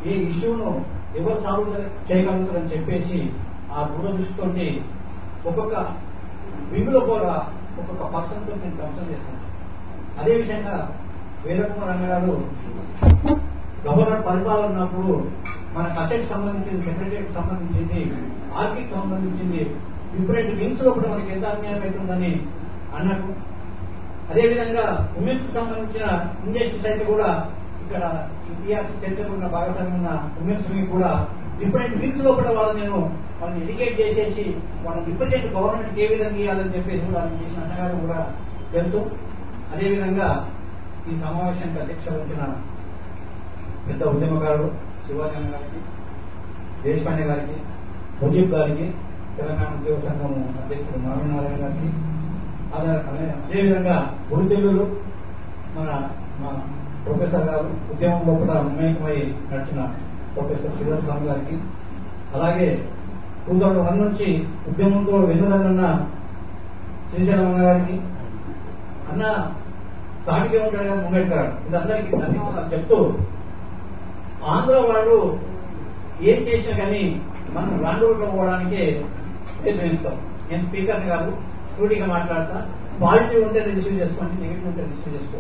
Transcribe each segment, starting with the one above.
ఈ ఇష్యూను ఎవరు సాల్వ్ చేయగలుగుతారని చెప్పేసి ఆ దూరదృష్టితో ఒక్కొక్క వింగులో కూడా ఒక్కొక్క పర్సన్ తో నేను కన్సల్ట్ చేస్తాను అదే విధంగా వేదకుమార్ అన్న గారు గవర్నర్ పరిపాలన ఉన్నప్పుడు మన కసెట్ సంబంధించింది సెక్రటరియట్ సంబంధించింది ఆర్కిక్ సంబంధించింది డిఫరెంట్ వింగ్స్ లో కూడా మనకి ఎంత అన్యాయం అవుతుందని అన్నట్టు అదేవిధంగా ఉమెన్స్ కు సంబంధించిన ఇండస్ట్రీస్ అయితే కూడా ఇక్కడ ఇతిహాస చర్చలో ఉన్న భాగస్వామ్యం ఉన్న ఉమెన్స్ ని కూడా డిఫరెంట్ వింగ్స్ లో కూడా వాళ్ళు నేను వాళ్ళని ఎడ్యుకేట్ చేసేసి వాళ్ళని రిప్రజెంట్ గవర్నమెంట్ ఏ విధంగా ఇవ్వాలని చెప్పేసి కూడా ఆయన చేసిన అన్నగారు కూడా తెలుసు అదేవిధంగా ఈ సమావేశానికి అధ్యక్ష వహించిన పెద్ద ఉద్యమకారుడు శివాజీ అన్న గారికి దేశపాండే గారికి ముజీబ్ గారికి తెలంగాణ ఉద్యోగ సంఘం అధ్యక్షుడు నారాయణ గారికి అదే- అదే- అదేవిధంగా గురుతెల్లులు మన మా ప్రొఫెసర్ గారు ఉద్యమంలో కూడా మమేకమై నడిచిన ప్రొఫెసర్ శ్రీధర్ స్వామి గారికి అలాగే టూ థౌజండ్ వన్ నుంచి ఉద్యమంతో వెన్నుదన్న శ్రీశైలం గారికి అన్న సాటిగా ఉంటాడు కదా ముంగట్టాడు ఇదందరికీ ధన్యవాదాలు చెప్తూ ఆంధ్ర వాళ్ళు ఏం చేసినా కానీ మనం రాంగ్ రూట్లో పోవడానికే నిర్ణయిస్తాం నేను స్పీకర్ని కాదు స్టూడీగా మాట్లాడతా పాజిటివ్ ఉంటే రిసీవ్ చేసుకోండి నెగిటివ్ ఉంటే రిసీవ్ చేసుకో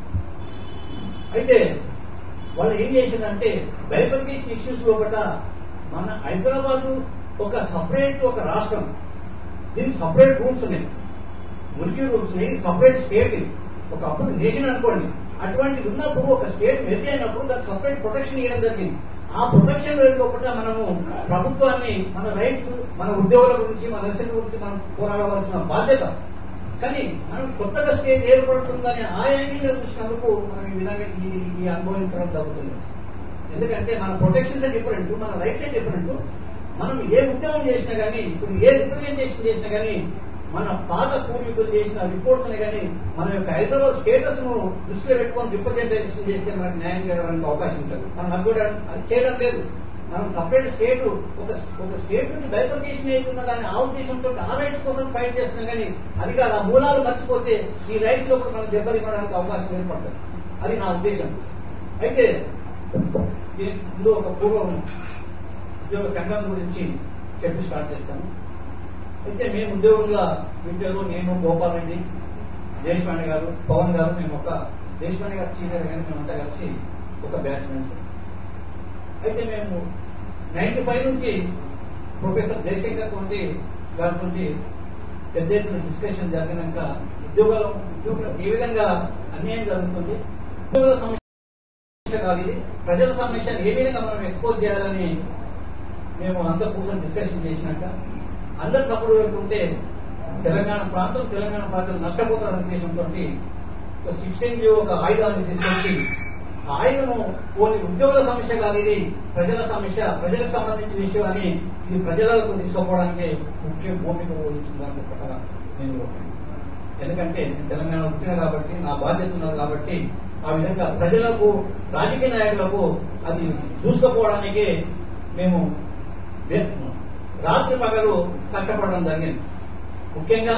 అయితే వాళ్ళు ఏం చేసిందంటే బైఫర్కేషన్ ఇష్యూస్ లోపల మన హైదరాబాద్ ఒక సపరేట్ ఒక రాష్ట్రం దీనికి సపరేట్ రూల్స్ ఉన్నాయి మురికి రూల్స్ ఉన్నాయి సపరేట్ స్టేట్ ఇది ఒక అప్పుడు నేషన్ అనుకోండి అటువంటిది ఉన్నప్పుడు ఒక స్టేట్ మెరిట్ అయినప్పుడు దానికి సపరేట్ ప్రొటెక్షన్ ఇవ్వడం జరిగింది ఆ ప్రొటెక్షన్ లోపల మనము ప్రభుత్వాన్ని మన రైట్స్ మన ఉద్యోగుల గురించి మన నర్సింగ్ గురించి మనం పోరాడవలసిన బాధ్యత కానీ మనం కొత్తగా స్టేట్ ఏర్పడుతుందని ఆ యాంగిల్ చూసినందుకు మనం ఈ విధంగా ఈ ఈ అనుభవించడం జరుగుతుంది ఎందుకంటే మన ప్రొటెక్షన్స్ డిఫరెంట్ మన రైట్స్ డిఫరెంట్ మనం ఏ ఉద్యోగం చేసినా కానీ ఇప్పుడు ఏ రిప్రజెంటేషన్ చేసినా కానీ మన పాత పూర్వీకులు చేసిన రిపోర్ట్స్ కానీ మన యొక్క హైదరాబాద్ స్టేటస్ ను దృష్టిలో పెట్టుకొని రిప్రజెంటేషన్ చేస్తే మనకు న్యాయం చేయడానికి అవకాశం ఉంటుంది మనం అది కూడా అది చేయడం లేదు మనం సపరేట్ స్టేట్ ఒక ఒక స్టేట్ నుంచి బైఫర్కేషన్ అవుతున్న దాని ఆ ఉద్దేశంతో ఆ రైట్స్ కోసం ఫైట్ చేస్తున్నాం కానీ అది కాదు ఆ మూలాలు మర్చిపోతే ఈ రైట్స్ లో కూడా మనం దెబ్బతినడానికి అవకాశం ఏర్పడుతుంది అది నా ఉద్దేశం అయితే దీనికి ముందు ఒక పూర్వం ఉద్యోగ సంఘం గురించి చెప్పి స్టార్ట్ చేస్తాను అయితే మేము ఉద్యోగంగా విద్యలో నేను గోపాల్ రెడ్డి దేశపాండే గారు పవన్ గారు మేము ఒక దేశపాండే గారు సీనియర్ గారు మేమంతా కలిసి ఒక బ్యాచ్మెంట్స్ అయితే మేము నైన్టీ ఫైవ్ నుంచి ప్రొఫెసర్ జయశంకర్ తోటి గారితో పెద్ద ఎత్తున డిస్కషన్ జరిగినాక ఉద్యోగాలు ఉద్యోగులకు ఏ విధంగా అన్యాయం జరుగుతుంది ఉద్యోగుల సమస్య కాదు ఇది ప్రజల సమస్యను ఏ విధంగా మనం ఎక్స్పోజ్ చేయాలని మేము అంతా కూర్చొని డిస్కషన్ చేసినాక అందరు సపోర్ట్ పెట్టుకుంటే తెలంగాణ ప్రాంతం తెలంగాణ ప్రాంతం నష్టపోతారనే ఉద్దేశంతో ఒక సిక్స్టీన్ ఒక ఆయుధాన్ని తీసుకొచ్చి ఆ ఆయుధము కొన్ని ఉద్యోగుల సమస్య కాదు ఇది ప్రజల సమస్య ప్రజలకు సంబంధించిన విషయం అని ఇది ప్రజలకు తీసుకుపోవడానికి ముఖ్య భూమిక వహించిందని చెప్పగా నేను ఎందుకంటే నేను తెలంగాణ పుట్టిన కాబట్టి నా బాధ్యత ఉన్నది కాబట్టి ఆ విధంగా ప్రజలకు రాజకీయ నాయకులకు అది చూసుకుపోవడానికి మేము వే- రాత్రి పగలు కష్టపడడం జరిగింది ముఖ్యంగా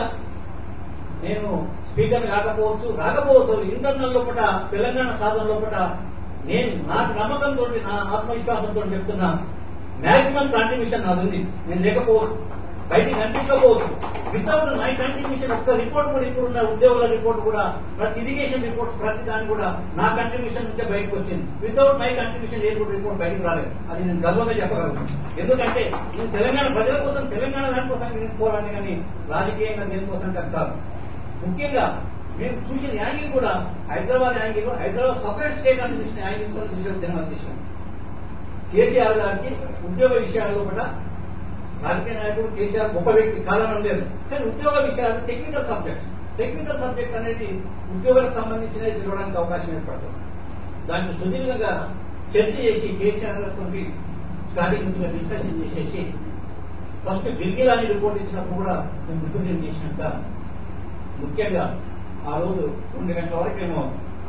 నేను స్పీకర్ కాకపోవచ్చు రాకపోవచ్చు ఇంటర్నల్ లోపల తెలంగాణ సాధన లోపల నేను నాకు నమ్మకంతో నా ఆత్మవిశ్వాసంతో చెప్తున్నా మాక్సిమం కాంట్రిబ్యూషన్ నాది ఉంది నేను లేకపోవచ్చు బయటికి కనిపించకపోవచ్చు వితౌట్ మై కంట్రిబ్యూషన్ ఒక్క రిపోర్ట్ కూడా ఇప్పుడున్న ఉద్యోగుల రిపోర్ట్ కూడా ప్రతి ఇరిగేషన్ రిపోర్ట్ ప్రతి దాని కూడా నా కంట్రిబ్యూషన్ నుంచే బయటకు వచ్చింది వితౌట్ మై కంట్రిబ్యూషన్ ఏ కూడా రిపోర్ట్ బయటకు రాలేదు అది నేను గర్వంగా చెప్పగలను ఎందుకంటే ఇది తెలంగాణ ప్రజల కోసం తెలంగాణ దానికోసం నేను పోరాడి కానీ రాజకీయంగా దేనికోసం కాదు ముఖ్యంగా మేము చూసిన యాంగిల్ కూడా Hyderabad angle Hyderabad separate state అని చూసిన యాంగిల్ కూడా చూసే ఉద్యమం చేశాం కేసీఆర్ గారికి ఉద్యోగ విషయాల్లో కూడా రాజకీయ నాయకుడు కేసీఆర్ గొప్ప వ్యక్తి కాలం లేదు కానీ ఉద్యోగ విషయాలు టెక్నికల్ సబ్జెక్ట్స్ టెక్నికల్ సబ్జెక్ట్ అనేది ఉద్యోగులకు సంబంధించినవి తిరగడానికి అవకాశం ఏర్పడుతుంది దాన్ని సుదీర్ఘంగా చర్చ చేసి కేసీఆర్ గారితో స్టార్టింగ్ నుంచి డిస్కషన్ చేసేసి ఫస్ట్ గిరిగిలాని రిపోర్ట్ ఇచ్చినప్పుడు కూడా మేము రిప్రజెంట్ చేసినాక ముఖ్యంగా ఆ రోజు రెండు గంటల వరకు మేము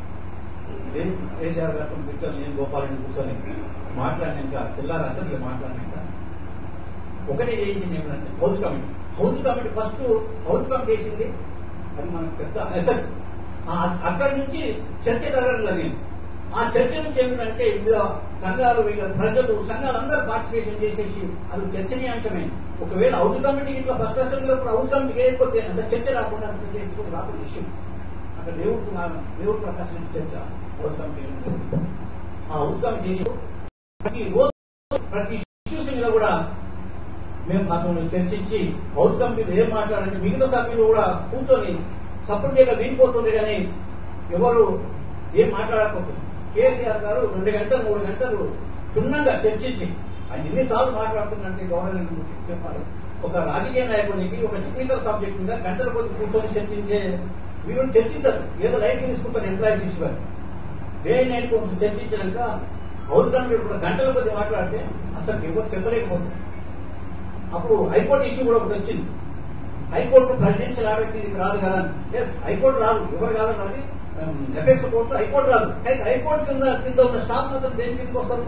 కేసీఆర్ గారితో కూర్చొని నేను గోపాలని కూర్చొని మాట్లాడినాక తెల్లారి అసెంబ్లీ మాట్లాడినాక ఒకటి చేయించింది ఏమిటంటే house committee house committee first house committee వేసింది అది మనకు పెద్ద అసెట్ అక్కడి నుంచి చర్చ జరగడం జరిగింది ఆ చర్చ నుంచి ఏమిటంటే వివిధ సంఘాలు వీళ్ళ ప్రజలు సంఘాలు అందరూ పార్టిసిపేషన్ చేసేసి అది చర్చనీయాంశమే ఒకవేళ హౌస్ కమిటీకి ఇట్లా ఫస్ట్ అసెంబ్లీలో కూడా హౌస్ కమిటీకి వేయకపోతే అంత చర్చ రాకుండా అంత చేసుకుని రాకుండా ఇష్యూ అక్కడ దేవుడు నా- దేవుడు ప్రకాశం చర్చ హౌస్ కమిటీ ఆ హౌస్ కమిటీ ప్రతి రోజు ప్రతి ఇష్యూస్ మీద కూడా మేము మాతో చర్చించి హౌస్ కమిటీలో ఏం మాట్లాడాలంటే మిగతా సభ్యులు కూడా కూర్చొని సపోర్ట్ చేయక వినిపోతుంది కానీ ఎవరు ఏం మాట్లాడకపోతుంది కేసీఆర్ గారు రెండు గంటలు మూడు గంటలు క్షుణ్ణంగా చర్చించి ఆయన ఎన్నిసార్లు మాట్లాడుతున్నట్టే గవర్నమెంట్ చెప్పాలి ఒక రాజకీయ నాయకుడికి ఒక టెక్నికల్ సబ్జెక్ట్ మీద గంటల కొద్ది కూర్చొని చర్చించే వీళ్ళు చర్చించరు ఏదో లైట్ తీసుకుంటారు ఎంప్లాయీస్ ఇష్యూ అని డే నైట్ కొంచెం చర్చించాక హౌస్ కమిటీ కూడా గంటల కొద్ది మాట్లాడితే అసలు ఎవరు చెప్పలేకపోతుంది అప్పుడు హైకోర్టు ఇష్యూ కూడా ఒకటి వచ్చింది హైకోర్టు ప్రెసిడెన్షియల్ ఆర్డర్ ఇది రాదు కదా ఎస్ హైకోర్టు రాదు ఎవరు కాదని అది ఎఫెక్ట్స్ కోర్టు హైకోర్టు రాదు అయితే హైకోర్టు కింద కింద ఉన్న స్టాఫ్ మాత్రం దేని కిందకి వస్తారు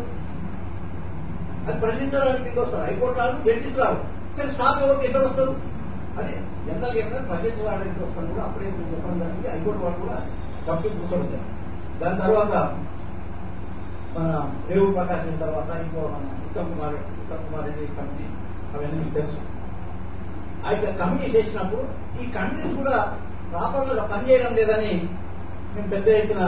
అది ప్రెసిడెన్షియల్ ఆర్డర్ కింద వస్తారు హైకోర్టు రాదు జడ్జిస్ రాదు కానీ స్టాఫ్ ఎవరికి ఎక్కడ వస్తారు అది జనరల్ ఏమైనా ప్రెసిడెన్షియల్ ఆర్డర్ కింద వస్తారు కూడా అప్పుడే నేను చెప్పడం జరిగింది హైకోర్టు వాళ్ళు కూడా సబ్జెక్ట్ కూర్చోబెట్టారు దాని తర్వాత మన రేవు ప్రకాశ్ అయిన తర్వాత ఇంకో మన ఉత్తమ్ కుమార్ ఉత్తమ్ కుమార్ రెడ్డి కమిటీ అవన్నీ మీకు తెలుసు ఆ యొక్క కమిటీ చేసినప్పుడు ఈ కమిటీస్ కూడా ప్రాపర్గా పనిచేయడం లేదని మేము పెద్ద ఎత్తున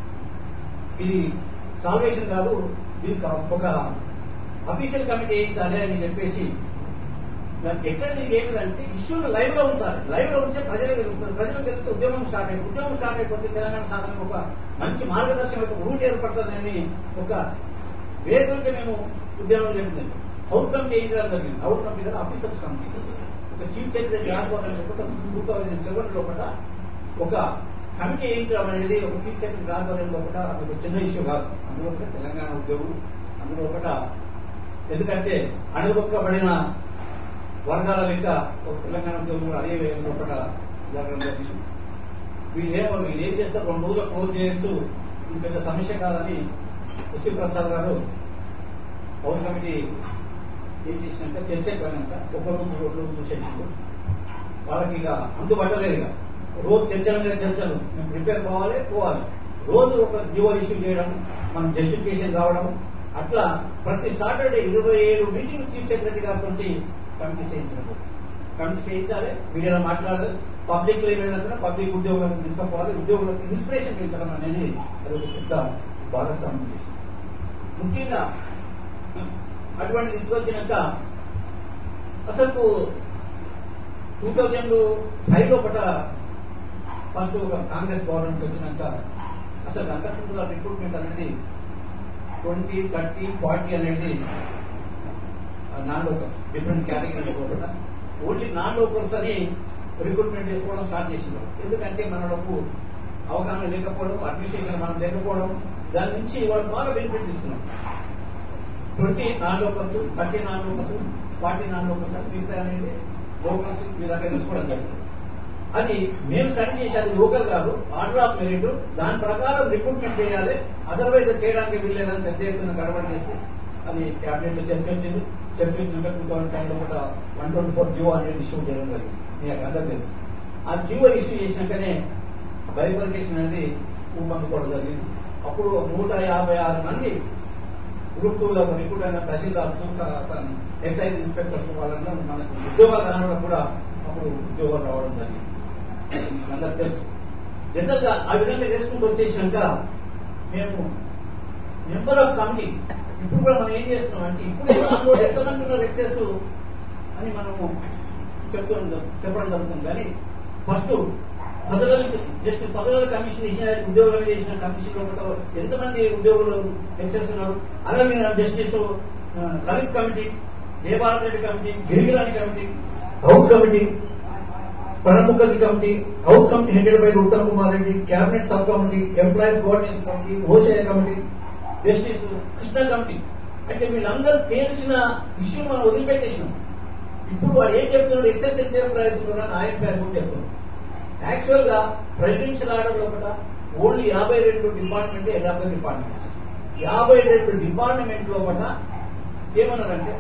ఇది సాల్వేషన్ కాదు దీనికి ఒక అఫీషియల్ కమిటీ వేయించాలి అని చెప్పేసి దానికి ఎక్కడ దీనికి ఏమిటంటే ఇష్యూలు లైవ్ లో ఉంచాలి లైవ్ లో ఉంటే ప్రజలకు తెలుస్తుంది ప్రజలకు తెలిస్తే ఉద్యమం స్టార్ట్ అయిపోతుంది ఉద్యమం స్టార్ట్ అయిపోతే తెలంగాణ సాధనకు ఒక మంచి మార్గదర్శనం ఒక రూట్ ఏర్పడుతుందని ఒక వేదికగా మేము ఉద్యమం చేస్తుంది హౌస్ కమిటీ ఏం చేయాలి జరిగింది హౌస్ కమిటీ కదా ఆఫీసర్స్ కమిటీ ఒక చీఫ్ సెక్రటరీ రాకపోవడం టూ థౌజండ్ సెవెన్ లోపల ఒక కమిటీ వేయించడం అనేది ఒక చీఫ్ సెక్రటరీ రాకపోవడం లోపల అది ఒక చిన్న ఇష్యూ కాదు అందులో ఒకటి తెలంగాణ ఉద్యోగులు అందులో ఒకట ఎందుకంటే అణుగొక్కబడిన వర్గాల లెక్క ఒక తెలంగాణ ఉద్యోగులు అదే వేగంలో ఒకట జరగడం జరిగింది వీళ్ళు ఏమో వీళ్ళు ఏం చేస్తారు రెండు రోజులు క్లోజ్ చేయొచ్చు ఇది పెద్ద సమస్య కాదని ఎస్సీ ప్రసాద్ గారు హౌస్ కమిటీ ఏం చేసినాక చర్చకు పోయినాక ఒక రోజు రెండు రోజులు చేసిండు వాళ్ళకి ఇక అందుబట్టలేదు ఇక రోజు చర్చల మీద చర్చలు మేము ప్రిపేర్ కావాలి పోవాలి రోజు ఒక జీవో ఇష్యూ చేయడం మనం జస్టిఫికేషన్ రావడం అట్లా ప్రతి సాటర్డే ఇరవై ఏడు మీటింగ్ చీఫ్ సెక్రటరీ గారితో కమిటీ చేయించినప్పుడు కమిటీ చేయించాలి మీడియాలో మాట్లాడాలి పబ్లిక్ లో ఏమైనా పబ్లిక్ ఉద్యోగులకు తీసుకుపోవాలి ఉద్యోగులకు ఇన్స్పిరేషన్ పెంచడం అనేది అది ఒక పెద్ద భాగస్వామ్యం చేసింది ముఖ్యంగా అటువంటి తీసుకొచ్చినాక అసలు టూ థౌజండ్ ఫైవ్ లోపల ఫస్ట్ ఒక కాంగ్రెస్ గవర్నమెంట్ వచ్చినాక అసలు అంతకుముందు రిక్రూట్మెంట్ అనేది ట్వంటీ థర్టీ ఫార్టీ అనేది నాన్ లోకల్స్ డిఫరెంట్ కేటగిరీస్ కూడా ఓన్లీ నాన్ లోకల్స్ అని రిక్రూట్మెంట్ చేసుకోవడం స్టార్ట్ చేసింది ఎందుకంటే మనకు అవగాహన లేకపోవడం అడ్మినిస్ట్రేషన్ మనం లేకపోవడం దాని నుంచి వాళ్ళు బాగా బెనిఫిట్ తీసుకున్నాం twenty non locals thirty non locals forty non locals అని మిగతా అనేది లోకల్స్ మీ దగ్గర తీసుకోవడం జరిగింది అది మేము స్టడీ చేసి అది లోకల్ కాదు ఆర్డర్ ఆఫ్ మెరిట్ దాని ప్రకారం రిక్రూట్మెంట్ చేయాలి అదర్వైజ్ చేయడానికి వీల్లేదని పెద్ద ఎత్తున గడబడి చేసి అది క్యాబినెట్ లో చర్చించింది చర్చించినాక టూ థౌసండ్ టెన్ లో కూడా వన్ ట్వంటీ ఫోర్ జియో అనేది ఇష్యూ చేయడం జరిగింది మీకు అందరూ తెలుసు ఆ జియో ఇష్యూ చేసినాకనే బైఫర్కేషన్ అనేది ఊపందుకోవడం జరిగింది అప్పుడు నూట యాభై ఆరు మంది గ్రూప్ టూ లో రిక్రూట్ అయిన తహసీల్దార్స్ ఎక్సైజ్ ఇన్స్పెక్టర్స్ వాళ్ళందరూ మనకు ఉద్యోగాలు రావడం కూడా అప్పుడు ఉద్యోగాలు రావడం జరిగింది అందరికి తెలుసు జనరల్ గా ఆ విధంగా చేసుకుంటూ వచ్చేసినాక మేము నెంబర్ ఆఫ్ కమిటీ ఇప్పుడు కూడా మనం ఏం చేస్తున్నాం అంటే ఇప్పుడు దాంట్లో ఎంతమంది ఉన్నారు ఎక్సెస్ అని మనము చెప్తున్నాం చెప్పడం జరుగుతుంది కానీ ఫస్ట్ పదవులు జస్ట్ పదవుల కమిషన్ ఇచ్చిన ఉద్యోగులు చేసిన కమిషన్ లో ఎంతమంది ఉద్యోగులు ఎక్సెస్ ఉన్నారు అలాగే justice Lalit committee Jayabharat Reddy committee గిరిగిరాని committee house committee ప్రణముఖర్జీ committee house committee headed by Uttam Kumar Reddy cabinet sub committee employees coordination committee ఓషయ committee justice Krishna committee అంటే వీళ్ళందరూ తేల్చిన ఇష్యూ మనం వదిలిపెట్టేసినాం ఇప్పుడు వాడు ఏం చెప్తున్నాడు ఎక్సెస్ ఎంటర్ప్రైజ్ ఆయన ప్రైస్ కూడా చెప్తున్నాడు యాక్చువల్ గా ప్రెసిడెన్షియల్ ఆర్డర్ లోపల ఓన్లీ యాభై రెండు డిపార్ట్మెంట్ యాభై డిపార్ట్మెంట్ యాభై రెండు డిపార్ట్మెంట్ లోపల ఏమన్నారంటే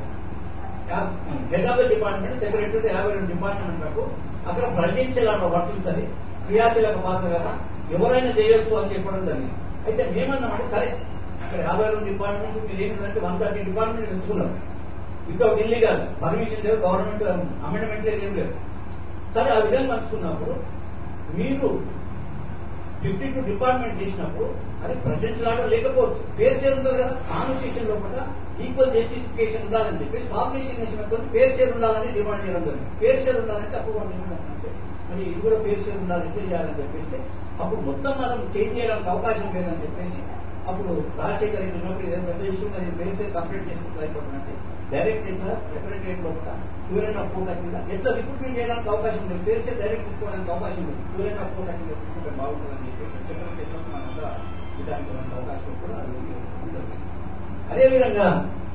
head of the department secretary యాభై రెండు డిపార్ట్మెంట్లకు అక్కడ ప్రెసిడెన్షియల్ ఆర్డర్ వర్తించది క్రియాశీలక పాత్ర కదా ఎవరైనా చేయొచ్చు అని చెప్పడం జరిగింది అయితే మేమన్నామంటే సరే ఇక్కడ యాభై రెండు డిపార్ట్మెంట్ మీరు ఏంటంటే వన్ థర్టీ డిపార్ట్మెంట్ ఎంచుకున్నారు వితౌట్ ఇల్లీగల్ పర్మిషన్ లేదు గవర్నమెంట్ అమెండ్మెంట్ లేదు ఏం లేదు సరే ఆ విధంగా పంచుకున్నప్పుడు మీరు ఫిఫ్టీ టూ డిపార్ట్మెంట్ చేసినప్పుడు అది ప్రజెంట్ లాగా లేకపోవచ్చు పేరు షేర్ ఉంటుంది కదా కాన్స్టిట్యూషన్ లోపల ఈక్వల్ జస్టిఫికేషన్ ఉండాలని చెప్పేసి పాపులేషన్ వేసినప్పుడు పేరు షేర్ ఉండాలని డిమాండ్ చేయడం జరిగింది పేరు షేర్ ఉండాలంటే అప్పుడు వాళ్ళు ఏమంటారంటే మరి ఇది కూడా పేరు షేర్ ఉండాలి ఎట్లా చేయాలని చెప్పేసి అప్పుడు మొత్తం మనం చేంజ్ చేయడానికి అవకాశం లేదని చెప్పేసి అప్పుడు రాజశేఖర్ రెడ్డి ఉన్నప్పుడు ఇదే పెద్ద ఇష్యూ మరి పేరు షేర్ కంప్లీట్ చేసుకుంటే అయిపోతుందంటే డైరెక్ట్ ఎట్లా సెక్రటరియట్ లోపల టూరెంట్ ఆఫ్ కోట కింద ఎట్లా రిక్రూట్మెంట్ చేయడానికి అవకాశం ఉంది పేరు షేర్ డైరెక్ట్ తీసుకోవడానికి అవకాశం ఉంది టూరెంట్ ఆఫ్ కోట కింద తీసుకుంటే బాగుంటుందని చెప్పేసి సెక్రటరియట్ లో మనంతా ఇదానికి అవకాశం కూడా అది ఉంటుంది అదేవిధంగా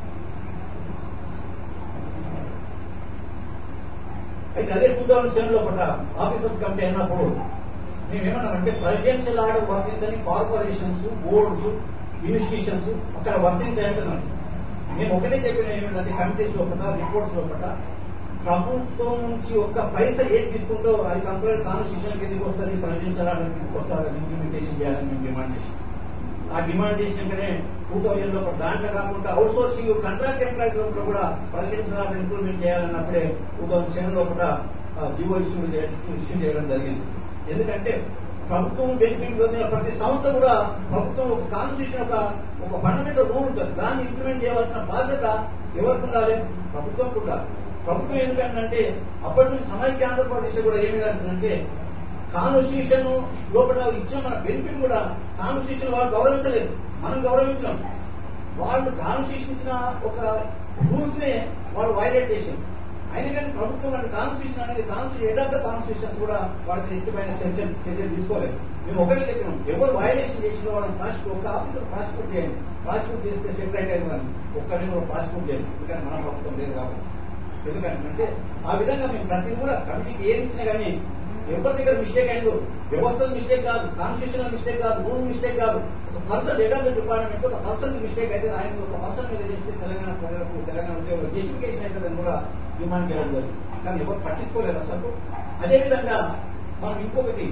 అయితే అదే టూ థౌసండ్ సెవెన్ లోపల ఆఫీసర్స్ కమిటీ అయినప్పుడు మేమేమన్నామంటే ప్రెసిడెన్షియల్ ఆర్డర్ వర్తించని కార్పొరేషన్స్ బోర్డ్స్ ఇన్స్టిట్యూషన్స్ అక్కడ వర్తించాయంటున్నాను నేను ఒకటే చెప్పిన ఏమిటంటే కమిటీస్ లోపల రిపోర్ట్స్ లోపల ప్రభుత్వం నుంచి ఒక్క పైస ఏది తీసుకుంటూ అది కంప్లీట్ కాన్స్టిట్యూషన్ కిందకి వస్తుంది ప్రెసిడెన్షియల్ ఆర్డర్ కిందకి వస్తుంది అది ఇంప్లిమెంటేషన్ చేయాలని మేము డిమాండ్ చేసాం ఆ డిమాండ్ చేసినాకనే టూ థౌజండ్ లో దాంట్లో కాకుండా అవుట్ సోర్సింగ్ కాంట్రాక్ట్ ఎంప్లాయీస్ లోపల కూడా ప్రెసిడెన్షియల్ ఆర్డర్ ఇంప్లిమెంట్ చేయాలన్నప్పుడే టూ థౌసండ్ సెవెన్ లోపల జివో ఇష్యూ ఇష్యూ చేయడం జరిగింది ఎందుకంటే ప్రభుత్వం బెనిఫిట్ పొందిన ప్రతి సంస్థ కూడా ప్రభుత్వం ఒక కాన్స్టిట్యూషన్ ఒక ఒక ఫండమెంటల్ రూల్ ఉంటుంది దాన్ని ఇంప్లిమెంట్ చేయవలసిన బాధ్యత ఎవరికి ఉండాలి ప్రభుత్వం ఉండాలి ప్రభుత్వం ఎందుకంటే అప్పటి నుంచి సమైక్య ఆంధ్రప్రదేశ్ కూడా ఏమి అంటే కాన్స్టిట్యూషన్ లోపల ఇచ్చిన మన బెనిఫిట్ కూడా కాన్స్టిట్యూషన్ వాళ్ళు గౌరవించలేదు మనం గౌరవించాం వాళ్ళు కాన్స్టిట్యూషన్ ఇచ్చిన ఒక రూల్స్ నే వాళ్ళు వైలేట్ చేశారు అయినా కానీ ప్రభుత్వం అంటే కాన్స్టిట్యూషన్ అనేది కాన్స్టిట్యూషన్ ఎడ్ ఆఫ్ ద కాన్స్టిట్యూషన్స్ కూడా వాళ్ళకి ఎట్టుపైన చర్చలు చర్యలు తీసుకోలేదు మేము ఒకటే చెప్పినాం ఎవరు వయలేషన్ చేసిన వాళ్ళని ప్రాసిక్యూట్ ఒక ఆఫీసర్ ప్రాసిక్యూట్ చేయండి ప్రాసిక్యూట్ చేస్తే సెక్రటరీ కానీ ఒక్కరిని కూడా ప్రాసిక్యూట్ చేయండి ఎందుకంటే మన ప్రభుత్వం లేదు కాబట్టి ఎందుకంటే ఆ విధంగా మేము ప్రతి కూడా కమిటీకి ఏది ఇచ్చినా కానీ ఎవరి దగ్గర మిస్టేక్ అయిందో వ్యవస్థ మిస్టేక్ కాదు కాన్స్టిట్యూషన్ మిస్టేక్ కాదు రూల్ మిస్టేక్ కాదు ఒక పర్సన్ డేటా డిపార్ట్మెంట్ ఒక పర్సన్ మిస్టేక్ అయితే ఆయన ఒక పర్సన్ మీద చేస్తే తెలంగాణ ప్రజలకు తెలంగాణ ఉద్యోగులు జస్టిఫికేషన్ అవుతుందని కూడా డిమాండ్ చేయడం జరిగింది కానీ ఎవరు పట్టించుకోలేదు అసలు అదేవిధంగా మనం ఇంకొకటి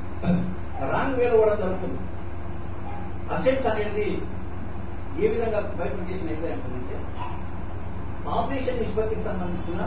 రాంగ్ వేలో కూడా జరుగుతుంది అసెట్స్ అనేది ఏ విధంగా బైఫికేషన్ అయితే అంటుందంటే పాపులేషన్ నిష్పత్తికి సంబంధించిన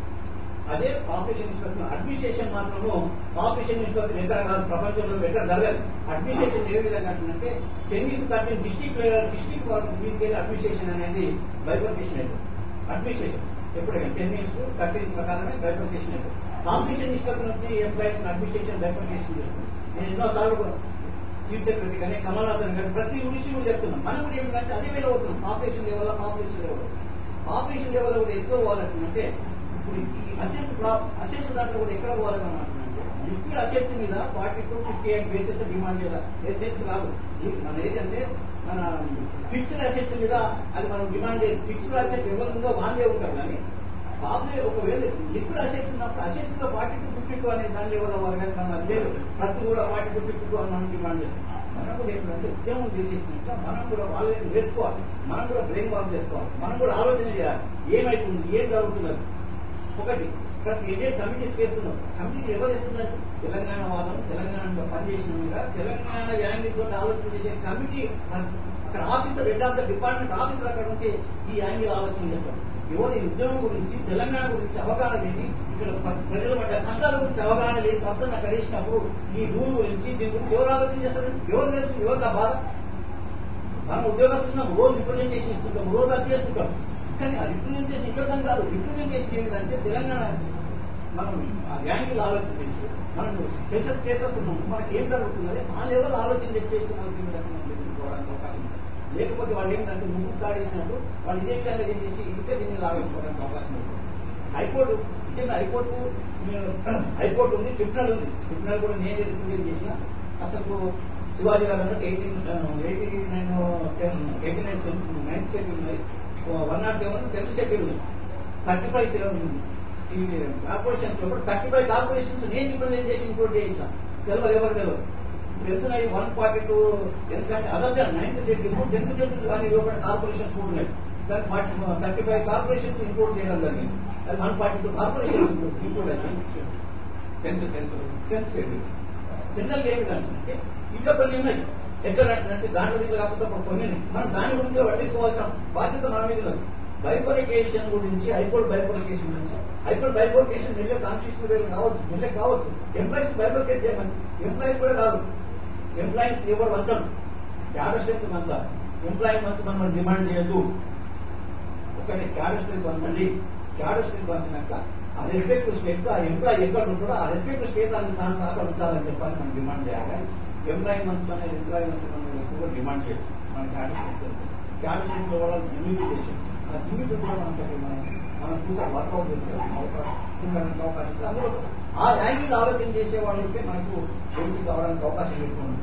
అదే పాపులేషన్ నిష్పత్తి అడ్మినిస్ట్రేషన్ మాత్రము పాపులేషన్ నిష్పత్తి ఎక్కడ కాదు ప్రపంచంలో ఎక్కడ జరగదు అడ్మినిస్ట్రేషన్ ఏ విధంగా అంటుందంటే టెన్నిస్ థర్టీన్ డిస్టిక్ డిస్టిక్ వరకు తీసుకెళ్లి అడ్మినిస్ట్రేషన్ అనేది బైఫర్కేషన్ అవుతుంది అడ్మినిస్ట్రేషన్ ఎప్పుడైనా టెన్నిస్ థర్టీన్ ప్రకారమే బైఫర్కేషన్ అవుతుంది కాంపిటీషన్ నిష్పత్తి నుంచి ఎంప్లాయీస్ అడ్మినిస్ట్రేషన్ బైఫర్కేషన్ చేస్తుంది నేను ఎన్నోసార్లు చీఫ్ సెక్రటరీ కానీ కమల్నాథన్ కానీ ప్రతి విషయం చెప్తున్నాం మనం కూడా ఏమిటంటే అదే వేళ అవుతున్నాం population level population level population level కూడా ఎక్కువ పోవాలంటే ఇప్పుడు ఈ అసెట్స్ అసెట్స్ దాంట్లో కూడా ఎక్కడ పోవాలని అంటే లిక్విడ్ అసెట్స్ మీద forty to fifty eight bases demand చేయాలి అసెట్స్ కాదు మన ఏదంటే మన ఫిక్స్డ్ అసెట్స్ మీద అది మనం డిమాండ్ చేయాలి ఫిక్స్డ్ అసెట్స్ ఎవరు ఉందో వాళ్ళే ఉంటారు కానీ పాపులే ఒకవేళ లిక్విడ్ అసెట్స్ ఉన్నప్పుడు అసెట్స్ లో ఫార్టీ టు ఫిఫ్టీ టూ అనే దాని లెవెల్ అవ్వాలి కానీ మనం అది లేదు ప్రతి కూడా ఫార్టీ టు ఫిఫ్టీ టూ అని మనం డిమాండ్ చేస్తాం మనం కూడా ఏంటంటే ఉద్యమం చేసేసినాక మనం కూడా వాళ్ళని నేర్చుకోవాలి మనం కూడా బ్రెయిన్ వార్మ్ చేసుకోవాలి మనం కూడా ఆలోచన చేయాలి ఏమైతుంది ఏం జరుగుతున్నది ఒకటి ప్రతి ఏ కమిటీస్ వేస్తున్నారు కమిటీ ఎవరు వేస్తున్నారు తెలంగాణ వాదం తెలంగాణలో పనిచేసిన మీద తెలంగాణ యాంగిల్ తోటి ఆలోచన చేసే కమిటీ అక్కడ officer head of the department officer అక్కడ ఉంటే ఈ యాంగిల్ ఆలోచన చేస్తారు ఎవరి ఉద్యోగం గురించి తెలంగాణ గురించి అవగాహన లేని ఇక్కడ ప్రజల పడ్డ కష్టాల గురించి అవగాహన లేని పర్సన్ అక్కడ వేసినప్పుడు ఈ రూల్ గురించి దీని గురించి ఎవరు ఆలోచన చేస్తారు ఎవరు తెలుసు ఎవరు ఆ బాధ మనం ఉద్యోగస్తున్నాం రోజు రిప్రజెంటేషన్ ఇస్తుంటాం రోజు అది చేస్తుంటాం కానీ ఆ రిప్రజెంటేషన్ ఇక్కడ కాదు రిప్రజెంటేషన్ ఏంటంటే తెలంగాణ మనం ఆ యాంగిల్ ఆలోచన చేసి మనం చేసే చేసేస్తున్నాం మనకి ఏం జరుగుతున్నది ఆ లెవెల్ ఆలోచన చేసి మనకి ఈ విధంగా మనం తెలుసుకోవడానికి అవకాశం ఉంది. లేకపోతే వాళ్ళు ఏంటంటే ముందుకు దాడేసినట్టు వాళ్ళు ఇదే విధంగా ఏం చేసి ఇంకా దీన్ని ఆలోచించుకోవడానికి అవకాశం ఉంది హైకోర్టు నిజంగా హైకోర్టు నేను హైకోర్టు ఉంది ట్రిబ్యునల్ ఉంది ట్రిబ్యునల్ కూడా నేను రిప్రజెంట్ చేసిన అసలు శివాజీ గారు అన్నట్టు eighteen eighty nine eighty nine ninth schedule ఉన్నాయి one not seven tenth schedule ఉంది థర్టీ ఫైవ్ సెవెన్ ఈ కార్పొరేషన్స్ లో థర్టీ ఫైవ్ కార్పొరేషన్స్ నేను రిప్రజెంట్ చేసి ఇంకోటి చేయించాను తెలియదు ఎవరు తెలియదు వెళ్తున్నాయి వన్ ఫార్టీ టూ ఎందుకంటే other than ninth schedule tenth schedule కానీ లోపల కార్పొరేషన్స్ కూడా ఉన్నాయి థర్టీ ఫైవ్ కార్పొరేషన్స్ ఇంపోర్ట్ చేయడం జరిగింది అది one forty two corporations import అయింది tenth tenth tenth schedule general ఏమిటంటే ఇంకా కొన్ని ఉన్నాయి ఎక్కడ అంటే దాంట్లో దీంట్లో కాకపోతే ఒక కొన్ని మనం దాని గురించి పట్టించుకోవాల్సిన బాధ్యత మన మీద ఉంది బైఫోరికేషన్ గురించి హైకోర్టు బైఫోరికేషన్ గురించి హైకోర్టు బైఫోరికేషన్ నిజ కాన్స్టిట్యూషన్ వేరు కావచ్చు నిజ కావచ్చు ఎంప్లాయీస్ బైఫోరికేట్ చేయమని ఎంప్లాయీస్ కూడా కాదు ఎంప్లాయీస్ ఎవరు వంచడం క్యాడర్ స్ట్రెంత్ మంత ఎంప్లాయీ మంత్ మనం డిమాండ్ చేయొద్దు ఒకటి క్యాడర్ స్ట్రెంత్ వంచండి క్యాడర్ స్ట్రెంత్ వంచినాక ఆ రెస్పెక్ట్ స్టేట్ ఆ ఎంప్లాయీ ఎక్కడ ఉంటాడో ఆ రెస్పెక్ట్ స్టేట్ అని దాన్ని అక్కడ ఉంచాలని చెప్పాలి మనం డిమాండ్ చేయాలి ఎంప్లాయీ మంత్ అనేది ఎంప్లాయీ మంత్ మనం ఎక్కువగా డిమాండ్ చేయొచ్చు మన క్యాడర్ స్ట్రెంత్ క్యాడర్ స్ట్రెంత్ లో వాళ్ళని లిమిట్ చేసి ఆ లిమిట్ కూడా మనం చెప్పి మనం మనం చూసే వర్కౌట్ చేసే అవకాశం చూడడానికి అవకాశం ఉంది. అందులో ఆ యాంగిల్ ఆలోచన చేసే వాళ్ళకే మనకు ఎంపీ కావడానికి అవకాశం ఎక్కువ ఉంది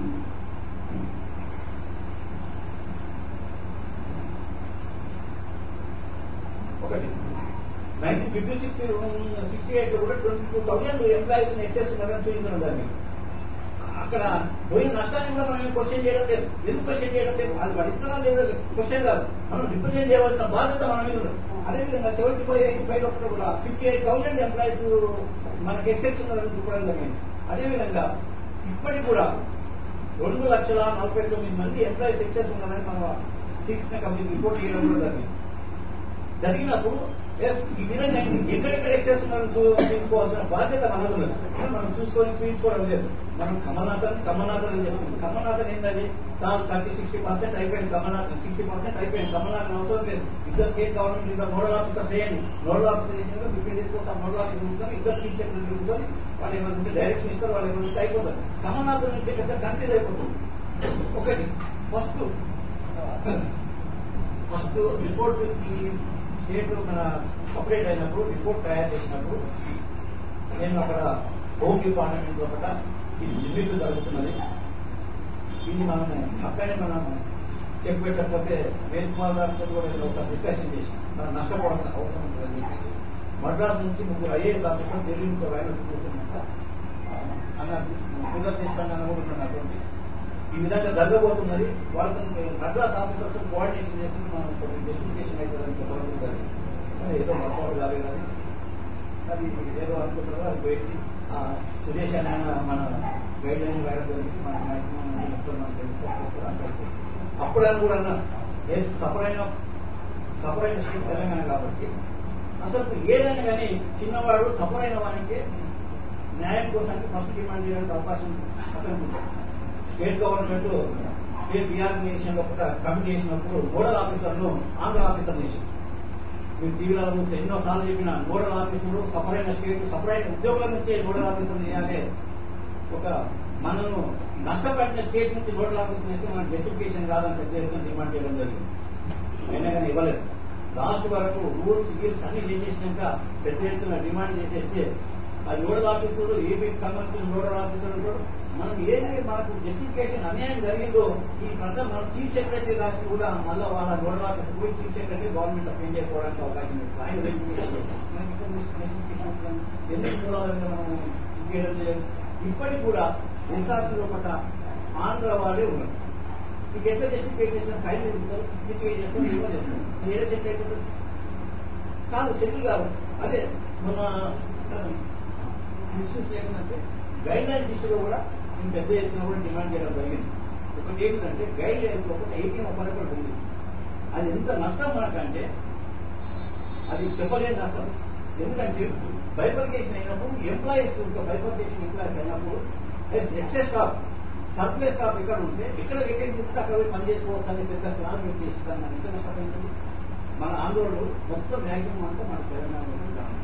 ఒకటి nineteen fifty six sixty eight కూడా twenty two thousand employees excess ఉన్నారని చూపించడం దాన్ని అక్కడ పోయిన నష్టాన్ని కూడా మనం క్వశ్చన్ చేయడం లేదు ఎందుకు క్వశ్చన్ చేయడం లేదు అది పడిస్తారా లేదా క్వశ్చన్ కాదు మనం రిప్రజెంట్ చేయవలసిన బాధ్యత మన మీద ఉంది అదేవిధంగా సెవెంటీ ఫైవ్ ఎయిటీ ఫైవ్ ఒకటి కూడా ఫిఫ్టీ ఎయిట్ థౌసండ్ ఎంప్లాయీస్ మనకి ఎక్సెస్ ఉన్నారని చూపడం జరిగింది అదేవిధంగా ఇప్పటికి కూడా రెండు లక్షల నలభై తొమ్మిది మంది ఎంప్లాయీస్ ఎక్సెస్ ఉన్నారని మన సిక్స్ కమిటీ రిపోర్ట్ చేయడం కూడా జరిగింది జరిగినప్పుడు ఎస్ ఈ విధంగా ఎక్కడెక్కడ ఎక్సెస్ ఉన్నారని చూసుకోవాల్సిన బాధ్యత మనకు ఉన్నది కానీ మనం చూసుకొని చూపించుకోవడం లేదు మనం కమలనాథన్ కమలనాథన్ అని చెప్తుంది కమలనాథన్ ఏంటంటే తాను థర్టీ సిక్స్టీ పర్సెంట్ అయిపోయింది కమలనాథన్ సిక్స్టీ పర్సెంట్ అయిపోయింది కమలనాథన్ అవసరం లేదు ఇద్దరు స్టేట్ గవర్నమెంట్ ఇద్దరు నోడల్ ఆఫీసర్ చేయండి నోడల్ ఆఫీసర్ చేసినాక ఫిఫ్టీన్ డేస్ కోసం నోడల్ ఆఫీసర్ కూర్చొని ఇద్దరు చీఫ్ సెక్రటరీ కూర్చొని వాళ్ళు ఏమంటే డైరెక్షన్ ఇస్తారు వాళ్ళు ఏమంటే అయిపోతారు కమలనాథన్ నుంచి పెద్ద కన్ఫ్యూజ్ అయిపోతుంది ఒకటి ఫస్ట్ ఫస్ట్ రిపోర్ట్ ఈ స్టేట్ మన సపరేట్ అయినప్పుడు రిపోర్ట్ తయారు చేసినప్పుడు నేను అక్కడ హోమ్ డిపార్ట్మెంట్ ఒకట ఇది లిమిట్ జరుగుతున్నది ఇది మనము అక్కడే మనం చెక్ పెట్టకపోతే వేద్ కుమార్ గారితో కూడా నేను ఒకసారి డిస్కషన్ చేసి మనం నష్టపోవాల్సిన అవసరం ఉంటుందని చెప్పేసి మద్రాసు నుంచి ముగ్గురు ఐఏఎస్ ఆఫీసర్ ఢిల్లీ నుంచి ఒక ఆయన కూర్చున్నాక అన్న ఫిగర్ తీసుకోండి అన్న కూడా ఉన్నటువంటి ఈ విధంగా జరగబోతున్నది వాళ్ళతో మద్రాస్ ఆఫీసర్స్ కోఆర్డినేషన్ చేసి మనం కొన్ని జస్టిఫికేషన్ అవుతుందని చెప్పడం జరిగింది కానీ ఏదో వర్కౌట్ కాలేదు కానీ అది ఏదో అనుకుంటారో అది పోయి ఆ సురేష్ అనే ఆయన మన గైడ్ లైన్ వేయడం జరిగింది మన మ్యాక్సిమం మొత్తం మనం తెలుసుకోవచ్చు అప్పుడు అని కూడా అన్న ఏ సపరైన సపరైన స్టేట్ తెలంగాణ కాబట్టి అసలు ఏదైనా కానీ చిన్నవాడు సపరైన వానికి న్యాయం కోసానికి ఫస్ట్ డిమాండ్ చేయడానికి అవకాశం అతనికి ఉంటుంది స్టేట్ గవర్నమెంట్ స్టేట్ రియార్గనైజేషన్ ఒక కమిటీ చేసినప్పుడు నోడల్ ఆఫీసర్ను ఆంధ్ర ఆఫీసర్ చేసింది మీరు టీవీలో చూస్తే ఎన్నో సార్లు చెప్పిన నోడల్ ఆఫీసర్లు సపరైన స్టేట్ సపరైన ఉద్యోగుల నుంచే నోడల్ ఆఫీసర్ చేయాలి ఒక మనను నష్టపడిన స్టేట్ నుంచి నోడల్ ఆఫీసర్ అయితే మన జస్టిఫికేషన్ కాదని పెద్ద ఎత్తున డిమాండ్ చేయడం జరిగింది అయినా కానీ ఇవ్వలేదు లాస్ట్ వరకు రూల్స్ గీల్స్ అన్ని చేసేసినాక పెద్ద ఎత్తున డిమాండ్ చేసేస్తే ఆ నోడల్ ఆఫీసర్ ఏపీకి సంబంధించిన నోడల్ ఆఫీసర్ ఉంటాడు మనం ఏది మనకు జస్టిఫికేషన్ అన్యాయం జరిగిందో ఈ ప్రజలు మనం చీఫ్ సెక్రటరీ రాసి కూడా మళ్ళీ వాళ్ళ నోడల్ ఆఫీసర్ పోయి చీఫ్ సెక్రటరీ గవర్నమెంట్ అప్లై చేసుకోవడానికి అవకాశం ఉంది ఆయన వెరిఫికేషన్ మనకి ఇక్కడ justification ఉంటుంది. ఎందుకు చూడాలంటే మనం చేయడం లేదు ఇప్పటికి కూడా ఎస్ఆర్సీ లోపల ఆంధ్ర వాళ్ళే ఉన్నారు మీకు ఎట్లా జస్టిఫికేషన్ ఫైల్ చేస్తారు సిగ్నిఫై చేస్తారు ఏమో చేస్తారు ఏదో సెట్ అయిపోతుంది కాదు సెటిల్ కాదు అదే మన ఇష్యూస్ ఏంటంటే గైడ్ లైన్స్ ఇష్యూలో కూడా మేము పెద్ద ఎత్తున కూడా డిమాండ్ చేయడం జరిగింది ఒకటి ఏంటంటే గైడ్ లైన్స్ ఒకటి ఎయిటీన్ ఒకటి కూడా ఉంది అది ఎంత నష్టం మనకంటే అది చెప్పలేని నష్టం ఎందుకంటే బైఫర్కేషన్ అయినప్పుడు ఎంప్లాయీస్ బైఫర్కేషన్ ఎంప్లాయీస్ అయినప్పుడు ఎక్సెస్ స్టాఫ్ సర్ప్లస్ స్టాఫ్ ఎక్కడ ఉంటే ఎక్కడ వేకెన్సీ ఉంటే అక్కడ పోయి పని చేసుకోవచ్చు అని పెద్ద ప్లాన్ పెట్టి చేస్తాను ఎంత నష్టపోయింది మన ఆందోళనలు మొత్తం మ్యాక్సిమం అంతా మన తెలంగాణలో ఉంది.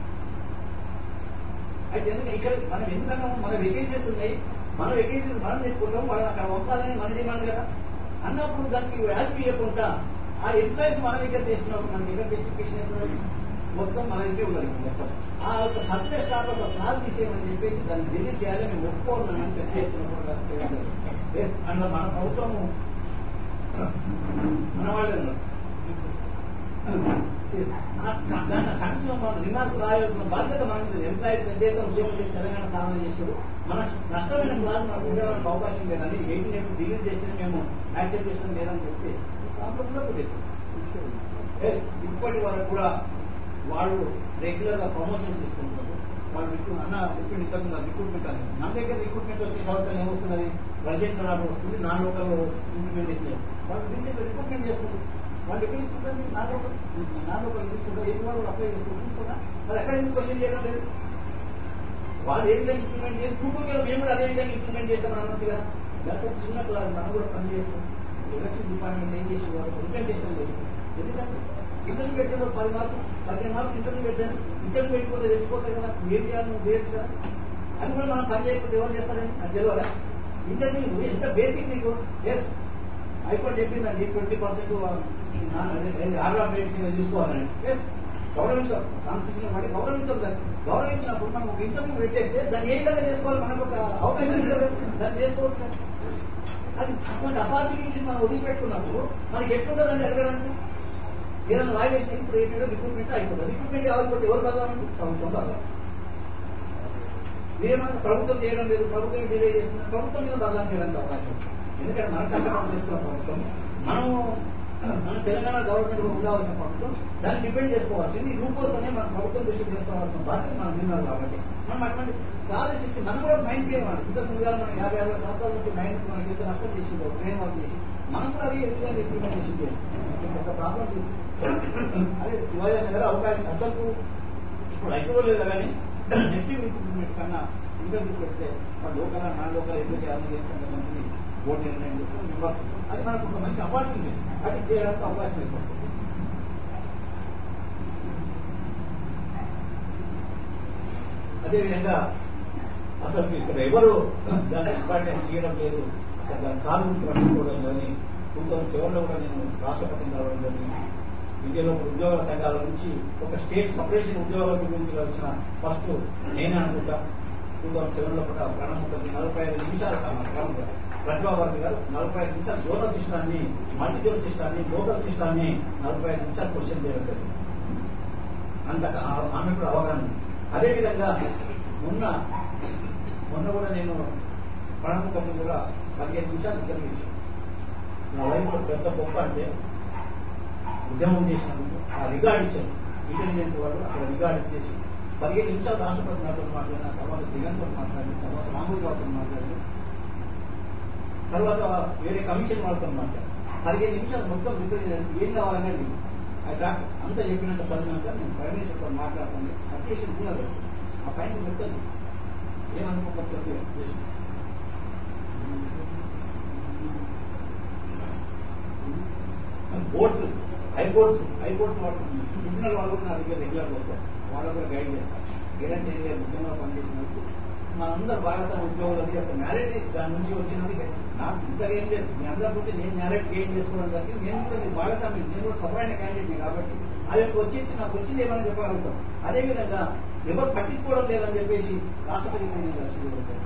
అయితే ఎందుకంటే ఇక్కడ మనం ఎందుకన్నా మన వేకెన్సీస్ ఉన్నాయి మన వేకెన్సీస్ మనం పెట్టుకుంటాం వాళ్ళని అక్కడ పంపాలని మన డిమాండ్ కదా అన్నప్పుడు దానికి వాల్యూ ఇవ్వకుండా ఆ ఎంప్లాయీస్ మన దగ్గర చేసినప్పుడు మన దగ్గర స్పెసిఫికేషన్ ఎట్లున్నది? మొత్తం మన దగ్గర ఉన్నది మొత్తం ఆ యొక్క సర్ప్లస్ స్టాక్ ఒక క్లాస్ తీసేయమని చెప్పేసి దాన్ని డిలీట్ చేయాలి మేము ఒప్పుకోవాలని పెద్ద ఎత్తున అందులో మన ప్రభుత్వము మన వాళ్ళే ఉన్నారు దాంట్లో కనీసం మనం రిమార్క్ రాయాల్సిన బాధ్యత మన మీద ఎంప్లాయీస్ పెద్ద ఎత్తున ఉద్యోగం చేసి తెలంగాణ సాధన చేశారు మన నష్టమైన క్లాస్ మనకు ఉండడానికి అవకాశం లేదని ఎయిటీన్ ఎయిట్ డిలీట్ చేస్తే మేము యాక్సెప్ట్ చేస్తాం లేదని చెప్పి దాంట్లో కూడా పెట్టారు Yes, ఇప్పటి వరకు కూడా వాళ్ళు రెగ్యులర్ గా ప్రమోషన్స్ తీసుకుంటారు వాళ్ళు రిక్రూ అన్న రిక్రూట్ ఇంతకు రిక్రూట్మెంట్ అని మన దగ్గర రిక్రూట్మెంట్ వచ్చే సంవత్సరం ఏమొస్తున్నది ప్రజెంట్స్ రావడం వస్తుంది నా లోకల్ ఇంప్లిమెంటేషన్ వాళ్ళు రీసెంట్ రిక్రూట్మెంట్ చేసుకుంటారు వాళ్ళు ఎక్కడ తీసుకుంటారు నా లోకల్ నా లోకల్ తీసుకుంటారు ఏది వాళ్ళు అప్లై చేసుకుంటారు తీసుకున్నా మరి ఎక్కడ ఎందుకు క్వశ్చన్ చేయడం లేదు వాళ్ళు ఏ విధంగా ఇంప్లిమెంట్ చేసి చూపుగా మేము కూడా అదే విధంగా ఇంప్లిమెంట్ చేస్తామని అనొచ్చు కదా లేకపోతే చిన్న క్లాస్ మనం కూడా పని చేయొచ్చు ఎలక్షన్ డిపార్ట్మెంట్ ఏం చేసి వాళ్ళు ఇంప్లిమెంటేషన్ లేదు ఎందుకంటే ఇంటర్వ్యూ పెట్టారు పది మార్కులు పదిహేను మార్కులు ఇంటర్వ్యూ పెట్టారు ఇంటర్వ్యూ పెట్టిపోతే తెచ్చిపోతాయి కదా నువ్వు ఏం చేయాలి నువ్వు వేయచ్చు కదా అది కూడా మనం పని చేయకపోతే ఎవరు చేస్తారండి అది తెలియాలా ఇంటర్వ్యూ ఎంత బేసిక్ నీకు ఎస్ హైకోర్టు చెప్పిందండి ట్వంటీ పర్సెంట్ ఆర్డర్ రేట్ కింద తీసుకోవాలని ఎస్ గౌరవించాం కాన్స్టిట్యూషన్ వాడి గౌరవించాం దాన్ని గౌరవించినప్పుడు మనం ఒక ఇంటర్వ్యూ పెట్టేస్తే దాన్ని ఏ విధంగా చేసుకోవాలి మనకు ఒక అవకాశం ఉంటుంది కదా, దాన్ని చేసుకోవచ్చు అది అటువంటి అపార్చునిటీస్ మనం వదిలిపెట్టుకున్నప్పుడు మనకి ఎట్లుంటుందండి అడగడానికి ఏదైనా వాయిలేషన్ ఇప్పుడు ఏంటంటే రిక్రూట్మెంట్ అయిపోతుంది రిక్రూట్మెంట్ కావాలిపోతే ఎవరు కావాలండి ప్రభుత్వం కావాలి ఏమన్నా ప్రభుత్వం చేయడం లేదు ప్రభుత్వం డిలే చేస్తుంది ప్రభుత్వం మీద బదలాం చేయడానికి అవకాశం ఉంది. ఎందుకంటే మన కష్టపడి చేస్తున్న ప్రభుత్వం మనం మన తెలంగాణ గవర్నమెంట్ ఉండాల్సిన ప్రభుత్వం దాన్ని డిపెండ్ చేసుకోవాల్సింది ఈ రూపోస్ అనే మన ప్రభుత్వం దృష్టి చేసుకోవాల్సిన బాధ్యత మనం విన్నారు కాబట్టి మనం అటువంటి స్కాలర్షిప్ మనం కూడా మైండ్ గేమ్ ఆడు ఇంతకు ముందుగా మనం యాభై అరవై సంవత్సరాల నుంచి మైండ్ మనకి ఎంత నష్టం చేసిందో ట్రైన్ వర్క్ చేసి మనం కూడా అది ఎందుకంటే ఇంప్లిమెంటేషన్ చేయాలి ఒక ప్రాబ్లం అదే శివాజీ నగర్ అవకాశం అసలు ఇప్పుడు అయితే లేదు కానీ నెక్స్ట్ ఇంప్లిమెంట్ కన్నా ఇంటర్వ్యూ పెడితే మన లోకల్ నా లోకల్ ఎందుకు చేయాలని చేస్తాను బోర్డు నిర్ణయం చేసుకుని మెంబర్స్ అది మనకు ఒక మంచి అపార్చునిటీ అది చేయడానికి అవకాశం ఎక్కువ అదేవిధంగా అసలు ఇక్కడ ఎవరు దాని ఇంపార్టెన్స్ ఇవ్వడం లేదు అసలు దాని కాలు గురించి పట్టుకోవడం కానీ టూ థౌసండ్ సెవెన్ లో కూడా నేను రాష్ట్రపతిని రావడం జరిగింది ఇండియాలో ఉద్యోగ సంఘాల నుంచి ఒక స్టేట్ సపరేషన్ ఉద్యోగాల గురించి వచ్చిన ఫస్ట్ నేనే అనుకుంటా టూ థౌసండ్ సెవెన్ లో కూడా ప్రణబ్ ముఖర్జీ నలభై ఐదు నిమిషాలు ప్రణబ్ ప్రతిభా వర్గ గారు నలభై ఐదు నిమిషాలు జోనల్ సిస్టాన్ని మల్టీజోన్ సిస్టాన్ని లోకల్ సిస్టాన్ని నలభై ఐదు నిమిషాలు క్వశ్చన్ చేయడం జరిగింది అంత ఆ- ఆమె కూడా అవగాహన ఉంది. అదేవిధంగా మొన్న మొన్న కూడా నేను ప్రణబ్ ముఖర్జీ కూడా పదిహేను నిమిషాలు ఇంటర్వ్యూ ఇచ్చాను నా లైఫ్లో పెద్ద గొప్ప అంటే ఉద్యమం చేసినందుకు ఆ రికార్డ్ ఇచ్చారు ఇంటెలిజెన్స్ వాళ్ళు అక్కడ రికార్డ్ ఇచ్చేసి పదిహేను నిమిషాలు రాష్ట్రపతి నాతో మాట్లాడిన తర్వాత దిగంతో మాట్లాడి తర్వాత రాములు గారితో మాట్లాడి తర్వాత వేరే కమిషన్ వాళ్ళతో మాట్లాడి పదిహేను నిమిషాలు మొత్తం రిపేర్ చేయడానికి ఏం కావాలనేది ఆ డాక్టర్ అంతా చెప్పినట్టు చదివినాక నేను ప్రైమ్ మినిస్టర్తో మాట్లాడుతుంది అప్లికేషన్ ఉన్నది ఆ పైన చెప్తాను ఏమనుకోకపోతే బోర్డ్స్ హైకోర్ట్స్ హైకోర్ట్స్ వాళ్ళు ట్రిబ్యునల్ వాళ్ళు కూడా నా దగ్గర రెగ్యులర్ వస్తారు వాళ్ళు కూడా గైడ్ చేస్తారు ఏదంటే ఏం లేదు ఉద్యమంలో పనిచేసినందుకు మనందరూ భారత ఉద్యోగులు అది ఒక మ్యారేజ్ దాని నుంచి వచ్చినందుకే నాకు ఇంత ఏం లేదు మీ అందరూ పోతే నేను మ్యారేజ్ గెయిన్ చేసుకోవడం జరిగింది నేను కూడా మీ భాగస్వామి నేను కూడా సపరైన క్యాండిడేట్ కాబట్టి అది వచ్చేసి నాకు వచ్చింది ఏమని చెప్పగలుగుతాం అదేవిధంగా ఎవరు పట్టించుకోవడం లేదని చెప్పేసి రాష్ట్రపతి నేను లక్ష్యం ఇవ్వడం జరిగింది.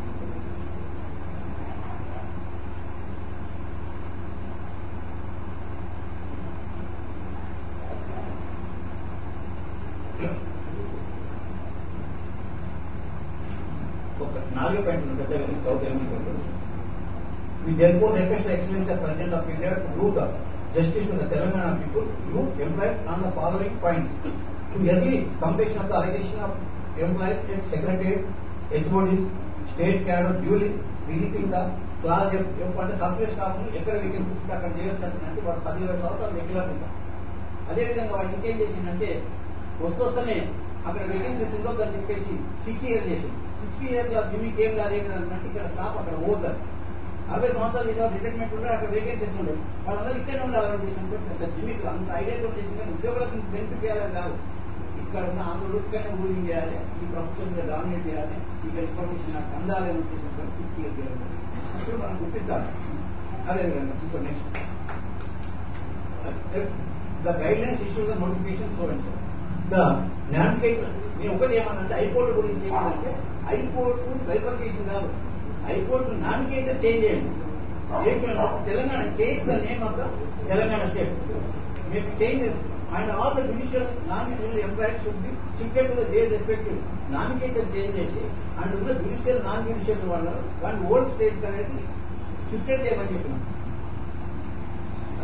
ఒక నాలుగు పాయింట్లు పెద్దగా చదువుతాయి అనుకుంటున్నాను We therefore request the Excellency of President of India to do the justice to the Telangana people, you employed on the following points. To early completion of the allegation of employees at Secretariat, HODs, state cadre duly visiting the class F, F అంటే service staff ఎక్కడ vacancies అక్కడ చేయాల్సి వాడు పది ఇరవై సంవత్సరాలు regular ఉంటాం అదేవిధంగా వాడు ఇంకేం చేసిందంటే వస్తూ వస్తూనే అక్కడ వేకెన్సీస్ ఉండొద్దని చెప్పేసి సిక్స్ ఇయర్ చేసి సిక్స్ ఇయర్ లో జిమ్మికి ఏం కాదు ఏం కాదు అంటే ఇక్కడ స్టాఫ్ అక్కడ పోతారు అరవై సంవత్సరాలు ఇలా రిటైర్మెంట్ ఉంటే అక్కడ వేకెన్సీస్ ఉండవు వాళ్ళందరూ ఇక్కడే ఉండాలని ఉద్దేశంతో పెద్ద జిమ్మికి అంత ఐడియాతో చేసింది కానీ ఉద్యోగులకు బెనిఫిట్ చేయాలని కాదు ఇక్కడ ఉన్న ఆంధ్రులు ఇక్కడనే రూలింగ్ చేయాలి ఈ ప్రభుత్వం మీద డామినేట్ చేయాలి ఇక్కడ ఇన్ఫర్మేషన్ నాకు అందాలని ఉద్దేశంతో సిక్స్ ఇయర్ చేయాలి ఇప్పుడు మనం గుర్తించాలి అదేవిధంగా ఇప్పుడు next the guidelines issued the notification so and so. The notification, నేను ఒకటి ఏమన్నంటే హైకోర్టు గురించి ఏమంటే హైకోర్టు బైఫర్కేషన్ కాదు హైకోర్టు నామినేటర్ చేంజ్ చేయండి ఏంటి Telangana change the name of the Telangana state మీకు change and all the judicial non judicial employees should be shifted to the day respective nominator change చేసి and ఉన్న జుడిషియల్ నాన్ జుడిషియల్ వాళ్ళు కానీ old state అనేది shifted చేయమని చెప్పినాం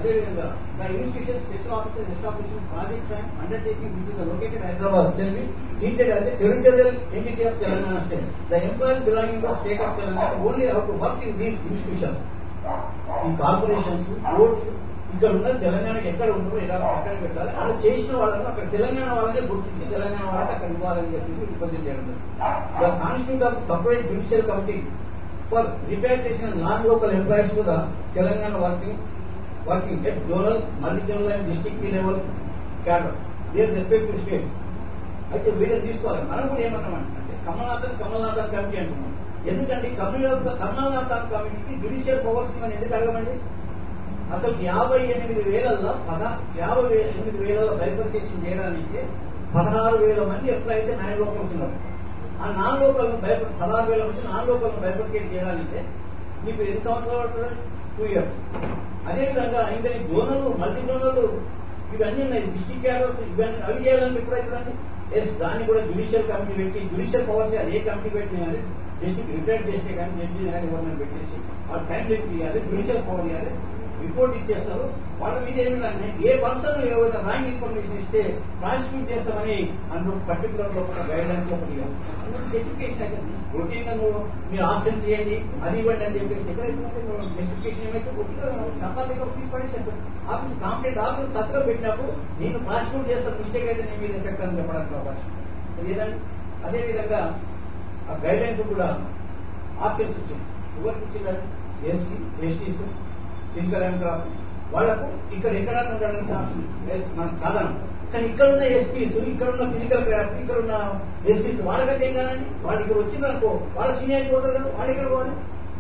అదేవిధంగా the institution special officer establishing projects and undertaking which is located Hyderabad shall be treated as a territorial entity of Telangana state the employees belonging to state of Telangana only how to work in these institutions ఈ corporations boards ఇక్కడ ఉన్న తెలంగాణకి ఎక్కడ ఉన్నారో ఎలా ఎక్కడ పెట్టాలి అలా చేసిన వాళ్ళని అక్కడ తెలంగాణ వాళ్ళనే గుర్తించి తెలంగాణ వాళ్ళకి అక్కడ ఇవ్వాలని చెప్పి రిప్రజెంట్ చేయడం the constitute of separate judicial committee for repatriation non local employees కూడా Telangana working working at zonal multi zonal and district level cadre their respective state అయితే వీళ్ళని తీసుకోవాలి మనం కూడా ఏమన్నామంటే కమల్నాథన్ కమల్నాథన్ కమిటీ అంటున్నాం ఎందుకంటే కమల్ కమల్నాథన్ కమిటీకి జ్యుడిషియల్ పవర్స్ మనం ఎందుకు అడగమండి అసలు యాభై ఎనిమిది వేలల్లో పద యాభై వే- ఎనిమిది వేలలో బైఫర్కేషన్ చేయడానికి పదహారు వేల మంది ఎప్పుడైతే నాన్ లోకల్స్ ఉన్నారు ఆ నాన్ లోకల్ బైఫర్ పదహారు వేల మంది నాన్ లోకల్ బైఫర్కేట్ చేయడానికి మీకు ఎన్ని సంవత్సరాలు పడుతుంది టూ ఇయర్స్ అదేవిధంగా ఇంకా ఈ జోనల్ మల్టీ జోనల్ ఇవన్నీ ఉన్నాయి డిస్టిక్ క్యాడర్స్ ఇవన్నీ అవి చేయాలని ఎప్పుడైతుందండి ఎస్ దాన్ని కూడా జ్యుడిషియల్ కమిటీ పెట్టి జ్యుడిషియల్ పవర్స్ అది ఏ కమిటీ పెట్టినా కానీ డిస్టిక్ రిటైర్ చేస్తే కానీ జడ్జి కానీ ఎవరిని పెట్టేసి ఆ టైం లిమిట్ ఇవ్వాలి జ్యుడిషియల్ పవర్ ఇవ్వాలి రిపోర్ట్ ఇచ్చేస్తారు వాళ్ళ మీద ఏమిటంటే ఏ పర్సన్ ఏమైనా రాంగ్ ఇన్ఫర్మేషన్ ఇస్తే ప్రాసిక్యూట్ చేస్తామని అందులో పర్టికులర్ లో ఒక గైడ్ లైన్స్ ఒకటి జస్టిఫికేషన్ అయితే రొటీన్ గా నువ్వు మీరు ఆప్షన్స్ చేయండి అది ఇవ్వండి అని చెప్పేసి ఎక్కడైతే జస్టిఫికేషన్ ఏమైతే డబ్బా దగ్గర తీసి పడేసేస్తారు ఆఫీస్ కాంప్లైంట్ ఆఫీస్ సత్రం పెట్టినప్పుడు నేను ప్రాసిక్యూట్ చేస్తాను మిస్టేక్ అయితే నేను మీద ఎఫెక్ట్ అని చెప్పడానికి అవకాశం అది ఏదండి అదేవిధంగా ఆ గైడ్ లైన్స్ కూడా ఆప్షన్స్ ఇచ్చింది ఎవరికి ఇచ్చిందండి ఎస్సీ ఎస్టీస్ ఫిజికల్ ఎంట్రాప్ వాళ్ళకు ఇక్కడ ఎక్కడ ఉండడానికి ఆప్షన్ ఎస్ మనం కాదనం కానీ ఇక్కడ ఉన్న ఎస్పీస్ ఇక్కడ ఉన్న ఫిజికల్ క్రాఫ్ట్ ఇక్కడ ఉన్న ఎస్సీస్ వాళ్ళకైతే ఏం కాదండి వాళ్ళు ఇక్కడ వచ్చిందనుకో వాళ్ళ సీనియారిటీ పోతారు కదా వాళ్ళు ఎక్కడ పోవాలి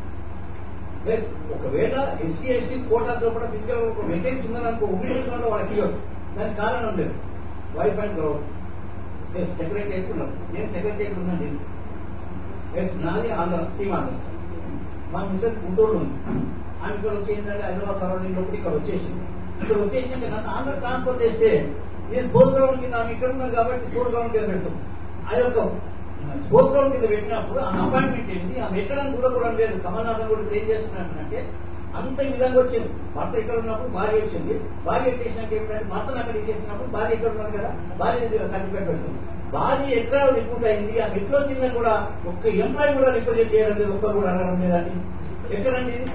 Yes, ఒకవేళ ఎస్సీ ఎస్టీస్ కోటాస్ లోపల ఫిజికల్ ఒక వేకెన్సీ ఉన్నదనుకో ఉమెన్స్ వాళ్ళు వాళ్ళకి ఇవ్వచ్చు దానికి కారణం లేదు wife and ground yes secretary ఉన్నాం నేను సెక్రటరీ ఉన్నాను ఎస్ నాది ఆంధ్ర సీమాంధ్ర మా మిస్సెస్ గుంటూరులో ఉంది ఆమె ఇక్కడ వచ్చి ఏంటంటే హైదరాబాద్ సరౌండింగ్ లోపల ఇక్కడ వచ్చేసి ఇక్కడ వచ్చేసినాక నన్ను ఆంధ్ర ట్రాన్స్పోర్ట్ చేస్తే నేను స్పోర్ట్స్ గ్రౌండ్ కింద ఆమె ఇక్కడ ఉన్నది కాబట్టి స్పోర్ట్స్ గ్రౌండ్ కింద పెడతాం ఆ యొక్క స్పోర్ట్స్ గ్రౌండ్ కింద పెట్టినప్పుడు ఆ అపాయింట్మెంట్ ఏంటి ఆమె ఎక్కడానికి కూడా కూడా లేదు కమల్నాథన్ కూడా ఇప్పుడు ఏం చేస్తున్నాడంటే అంత ఈ విధంగా వచ్చింది భర్త ఇక్కడ ఉన్నప్పుడు భార్య వచ్చింది భార్య వచ్చేసినాక ఏంటంటే భర్తను అక్కడ చేసేసినప్పుడు భార్య ఇక్కడ ఉన్నది కదా భార్య సర్టిఫికేట్ పెడుతుంది భార్య ఎక్కడ రిపోర్ట్ అయింది ఆమె ఎట్లా వచ్చిందని కూడా ఒక్క ఎంప్లాయీ కూడా రిప్రజెంట్ చేయడం లేదు ఒక్కరు కూడా అడగడం లేదండి ఎక్కడండి ఇది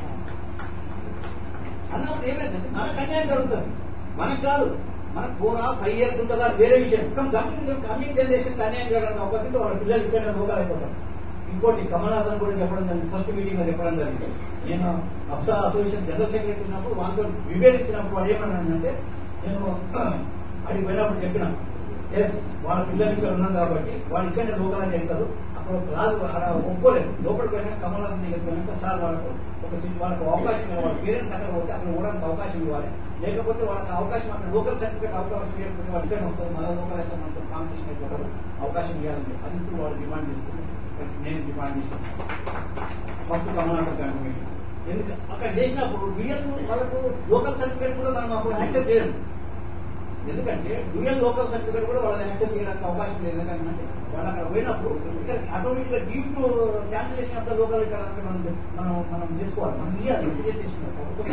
అన్నప్పుడు ఏమైందంటే మనకు అన్యాయం జరుగుతుంది మనకు కాదు మనకు ఫోర్ ఆర్ ఫైవ్ ఇయర్స్ ఉంటుందా అది వేరే విషయం కమ్ కమింగ్ కమింగ్ జనరేషన్ అన్యాయం చేయడానికి అవకాశం ఉంటే వాళ్ళ పిల్లలు ఇక్కడ రోగాలు అయిపోతారు ఇంకోటి కమల్నాథన్ కూడా చెప్పడం జరిగింది ఫస్ట్ మీటింగ్ లో చెప్పడం జరిగింది నేను అప్సా అసోసియేషన్ జనరల్ సెక్రటరీ ఉన్నప్పుడు వాళ్ళతో విభేదించినప్పుడు వాడు ఏమన్నానంటే నేను అడిగి పోయినప్పుడు చెప్పిన ఎస్ వాళ్ళ పిల్లలు ఇక్కడ ఉన్నాం కాబట్టి వాళ్ళు ఇక్కడనే లోకాలని చెప్తారు అక్కడ రాదు అక్కడ ఒప్పుకోలేదు లోపలికి పోయినా కమల్నాథన్ దగ్గరికి పోయినాక సార్ వాళ్ళకు ఒక సి- వాళ్ళకు అవకాశం ఇవ్వాలి పేరెంట్స్ అక్కడ పోతే అక్కడ పోవడానికి అవకాశం ఇవ్వాలి లేకపోతే వాళ్ళకి అవకాశం అక్కడ లోకల్ సర్టిఫికేట్ అవకాశం ఇవ్వకపోతే వాళ్ళు ఇక్కడ వస్తారు మన లోకల్ అయితే మనతో కాంపిటీషన్ అయిపోతారు అవకాశం ఇవ్వాలని అది ఇప్పుడు వాళ్ళు డిమాండ్ చేస్తున్నారు నేను డిమాండ్ చేస్తాను ఫస్ట్ కమల్నాథన్ కంటిన్యూ ఎందుకు అక్కడ చేసినప్పుడు రియల్ వాళ్ళకు లోకల్ సర్టిఫికేట్ కూడా మనం అప్పుడు యాక్సెప్ట్ చేయడం ఎందుకంటే డ్యూయల్ లోకల్ సర్టిఫికేట్ కూడా వాళ్ళని యాక్సెప్ట్ చేయడానికి అవకాశం లేదు ఎందుకంటే వాళ్ళు అక్కడ పోయినప్పుడు ఇక్కడ ఆటోమేటిక్ గా due to cancellation of the local ఇక్కడ అంటే మనం మనం మనం చేసుకోవాలి మనం ఇవ్వాలి రిప్రజెంటేషన్ ప్రభుత్వం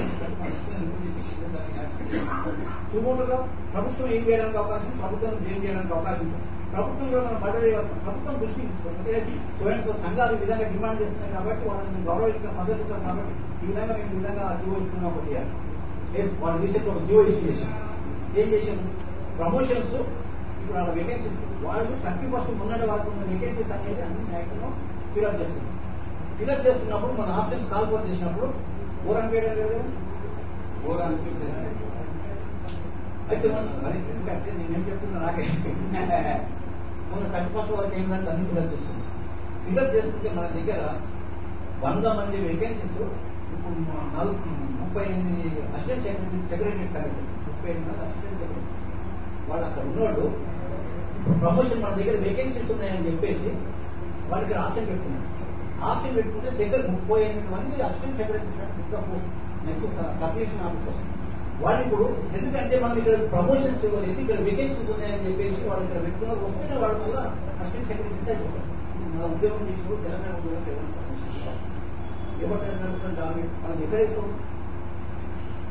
సుమోటుగా ప్రభుత్వం ఏం చేయడానికి అవకాశం ఉంది, ప్రభుత్వం ఏం చేయడానికి అవకాశం ఉంది ప్రభుత్వం కూడా మనం బడ్జెట్ చేయాల్సిన ప్రభుత్వం దృష్టికి తీసుకోవాలి స్వయం సంఘాలు ఈ విధంగా డిమాండ్ చేస్తున్నాయి కాబట్టి వాళ్ళని గౌరవించడం మద్దతు ఇస్తాం కాబట్టి ఈ విధంగా మేము ఈ విధంగా జీవో ఇస్తున్నాం ఒకటి ఎస్ వాళ్ళు రీసెంట్ ఒక జీవో ఇష్యూ చేశాం ఏం చేశాము ప్రమోషన్స్ ఇప్పుడు వాళ్ళ వేకెన్సీస్ వాళ్ళు థర్టీ పర్సెంట్ ఉన్నట్టు వాళ్ళకు ఉన్న వేకెన్సీస్ అనేది అన్ని మ్యాక్సిమం ఫిల్అప్ చేస్తున్నాం ఫిల్అప్ చేస్తున్నప్పుడు మన ఆప్షన్స్ కాల్పోర్ చేసినప్పుడు ఓర్ అనిపించడం లేదు ఓర్ అనిపించలేదు అయితే మన అది ఎందుకంటే నేనేం చెప్తున్నా నాకే మొన్న థర్టీ ఫస్ట్ వరకు ఏంటంటే అన్ని ఫిల్అప్ చేస్తున్నాం ఫిల్అప్ చేసుకుంటే మన దగ్గర వంద మంది వేకెన్సీస్ ఇప్పుడు మా నాలుగు ముప్పై ఎనిమిది అసిస్టెంట్ సెక్రటరీ సెక్రటరీ సెక్రటరీ ముప్పై ఎనిమిది అసిస్టెంట్ సెక్రటరీ వాళ్ళు అక్కడ ఉన్నోళ్ళు ప్రమోషన్ మన దగ్గర వేకెన్సీస్ ఉన్నాయని చెప్పేసి వాళ్ళకి ఆప్షన్ పెట్టుకున్నారు ఆప్షన్ పెట్టుకుంటే సెక్రటరీ ముప్పై ఎనిమిది మంది assistant secretary next submission officers వాళ్ళు ఇప్పుడు ఎందుకంటే మనం ఇక్కడ ప్రమోషన్స్ ఇవ్వలేదు ఇక్కడ వేకెన్సీస్ ఉన్నాయని చెప్పేసి వాళ్ళు ఇక్కడ పెట్టుకున్నారు వస్తేనే వాళ్ళు కూడా అసిస్టెంట్ సెక్రటరీ అయిపోతారు మన ఉద్యోగం తీసుకుని తెలంగాణ ఉద్యోగం తెలంగాణ ఏమంటారు టార్గెట్ మనం ఎక్కడ వేసుకోం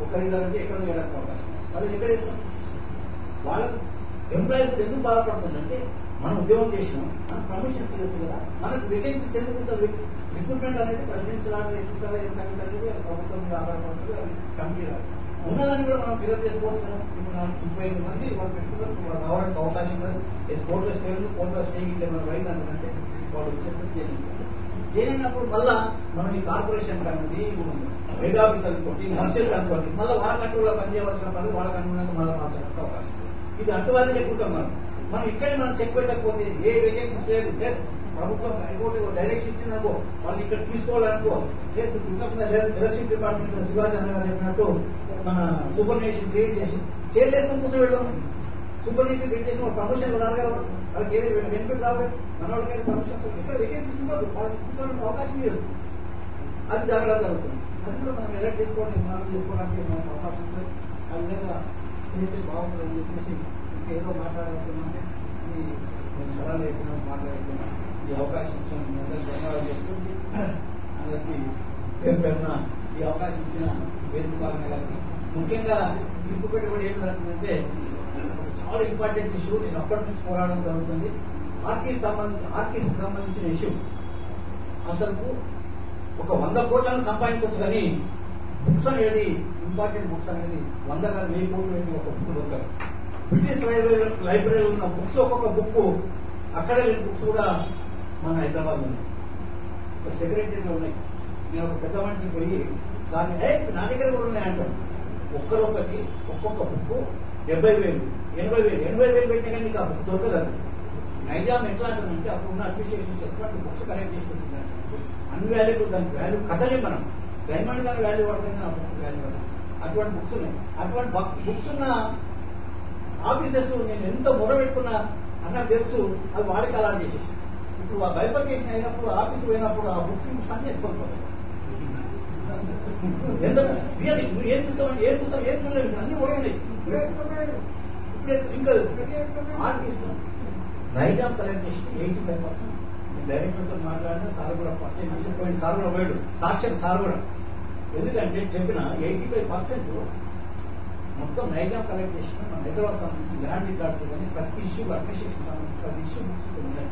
ఒకరిద్దరంటే ఎక్కడ వేయడానికి అవకాశం ఉంది. వాళ్ళు ఎక్కడ వేస్తాం వాళ్ళకు ఎంప్లాయీస్ ఎందుకు బాధపడుతుందంటే మనం ఉద్యోగం చేసినాం మనం ప్రమోషన్స్ ఇవ్వచ్చు కదా మనకు వేకెన్సీస్ ఎందుకు ఉంటుంది రిక్రూట్మెంట్ అనేది ప్రెసిడెన్సీ లాగా ఎక్కువ అనేది అది ప్రభుత్వం మీద ఆధారపడుతుంది అది కమిటీ లాగా ఉన్నదాన్ని కూడా మనం ఫిలప్ చేసుకోవచ్చు కదా ఇప్పుడు నాకు ముప్పై ఐదు మంది వాళ్ళు పెట్టుకున్నారు వాళ్ళు రావడానికి అవకాశం ఉంది కోర్టులో స్టే ఉంది కోర్టులో స్టే ఇట్లా మనం రైతు అందుకంటే వాళ్ళు వచ్చేసి చేయలేదు చేయనప్పుడు మళ్ళా మనం ఈ కార్పొరేషన్ కానీ హెడ్ ఆఫీస్ అనుకోండి మనుషులు అనుకోండి మళ్ళీ వాళ్ళ కంట్రోల్లో పనిచేయవలసిన పని వాళ్ళకి అనుగుణంగా మళ్ళీ మార్చడానికి అవకాశం ఉంది. ఇది అంటువాది చెప్పుకుంటాం మనం మనం ఇక్కడే మనం చెక్ పెట్టకపోతే ఏ వేకెన్సీస్ లేదు ప్లస్ ప్రభుత్వం హైకోర్టు డైరెక్షన్ ఇచ్చిందనుకో వాళ్ళు ఇక్కడ తీసుకోవాలనుకో ప్లస్ ఎలక్షన్ డిపార్ట్మెంట్ శివాజీ అన్న గారు చెప్పినట్టు మన సూపర్నేషన్ క్రియేట్ చేసి చేయలేస్తాం కోసం వెళ్ళాం సూపర్నేషన్ క్రియేట్ చేసి వాళ్ళు ప్రమోషన్ రాదు కదా వాళ్ళకి ఏది బెనిఫిట్ రాదు కదా. మన వాళ్ళకి ప్రమోషన్స్ ఇక్కడ వేకెన్సీస్ ఉండదు వాళ్ళకి తీసుకోవడానికి అవకాశం లేదు అది జరగడం జరుగుతుంది అది కూడా మనం ఎలక్ట్ చేసుకోవడానికి మనం చేసుకోవడానికి మనకు అవకాశం ఉంది ఆ విధంగా చేస్తే బాగుంటుందని చెప్పేసి ఇంకేదో మాట్లాడాలంటే ఈ నేను సలహా లేకుండా మాట్లాడలేకుండా ఈ అవకాశం ఇచ్చిన మీ అందరికీ ధన్యవాదాలు చెప్తుంది అందరికీ పేరు పేరున ఈ అవకాశం ఇచ్చిన వేదిక పాలన గారికి ముఖ్యంగా ఇంపు పెట్టుబడి ఏం జరుగుతుందంటే చాలా ఇంపార్టెంట్ ఇష్యూ నేను అప్పటి నుంచి పోరాడడం జరుగుతుంది ఆర్టీకి సంబంధించి ఆర్టీకి సంబంధించిన ఇష్యూ అసలు ఒక వంద కోట్లను సంపాదించవచ్చు కానీ బుక్స్ అనేది ఇంపార్టెంట్ బుక్స్ అనేది వంద కాదు వెయ్యి కోట్లు పెట్టి ఒక బుక్ దొరకదు బ్రిటిష్ లైబ్రరీ లైబ్రరీలో ఉన్న బుక్స్ ఒక్కొక్క బుక్ అక్కడ లేని బుక్స్ కూడా మన హైదరాబాద్ ఉన్నాయి సెక్రటరీలో ఉన్నాయి నేను ఒక పెద్ద మనిషి పోయి దాన్ని "ఏ, నా దగ్గర కూడా ఉన్నాయి అంటాను ఒక్కరొక్కటి ఒక్కొక్క బుక్ డెబ్బై వేలు ఎనభై వేలు ఎనభై వేలు పెట్టినా కానీ నీకు ఆ బుక్ దొరకదు నైజాం ఎట్లా అంటుందంటే అప్పుడు ఉన్న అడ్మినిస్ట్రేషన్ ఎటువంటి బుక్స్ కలెక్ట్ చేసుకుంటున్నారు అన్ని వాల్యూ దానికి వాల్యూ కట్టలేం మనం డైమండ్ దాని వాల్యూ పడుతుంది ఆ బుక్ వాల్యూ పడుతుంది అటువంటి బుక్స్ ఉన్నాయి అటువంటి బుక్స్ ఉన్న ఆఫీసర్స్ నేను ఎంత మొర పెట్టుకున్నా అన్న తెలుసు అది వాడికి అలా చేసేసి ఇప్పుడు ఆ బైపర్కేషన్ అయినప్పుడు ఆఫీస్ పోయినప్పుడు ఆ బుక్స్ అన్ని ఎత్తుకోవాలి ఎందుకు రియల్లీ నువ్వు ఏం చూస్తావు ఏం చూస్తావు ఏం చూడలేదు అన్ని కూడా ఉన్నాయి ఇప్పుడు ఇంకా ఆర్టిస్ట్ నైజాం కలెక్ట్ చేసి ఎయిటీ ఫైవ్ పర్సెంట్ డైరెక్టర్తో మాట్లాడిన సార్ కూడా పర్చేజ్ పోయిన సార్ కూడా పోయాడు సాక్ష్యం సార్ కూడా ఎందుకంటే చెప్పిన ఎయిటీ ఫైవ్ పర్సెంట్ మొత్తం నైజాం కలెక్ట్ చేసిన మన హైదరాబాద్ సంబంధించి ల్యాండ్ రికార్డ్స్ కానీ ప్రతి ఇష్యూ అడ్మినిస్ట్రేషన్ సంబంధించి ప్రతి ఇష్యూ బుక్స్ ఉన్నాయి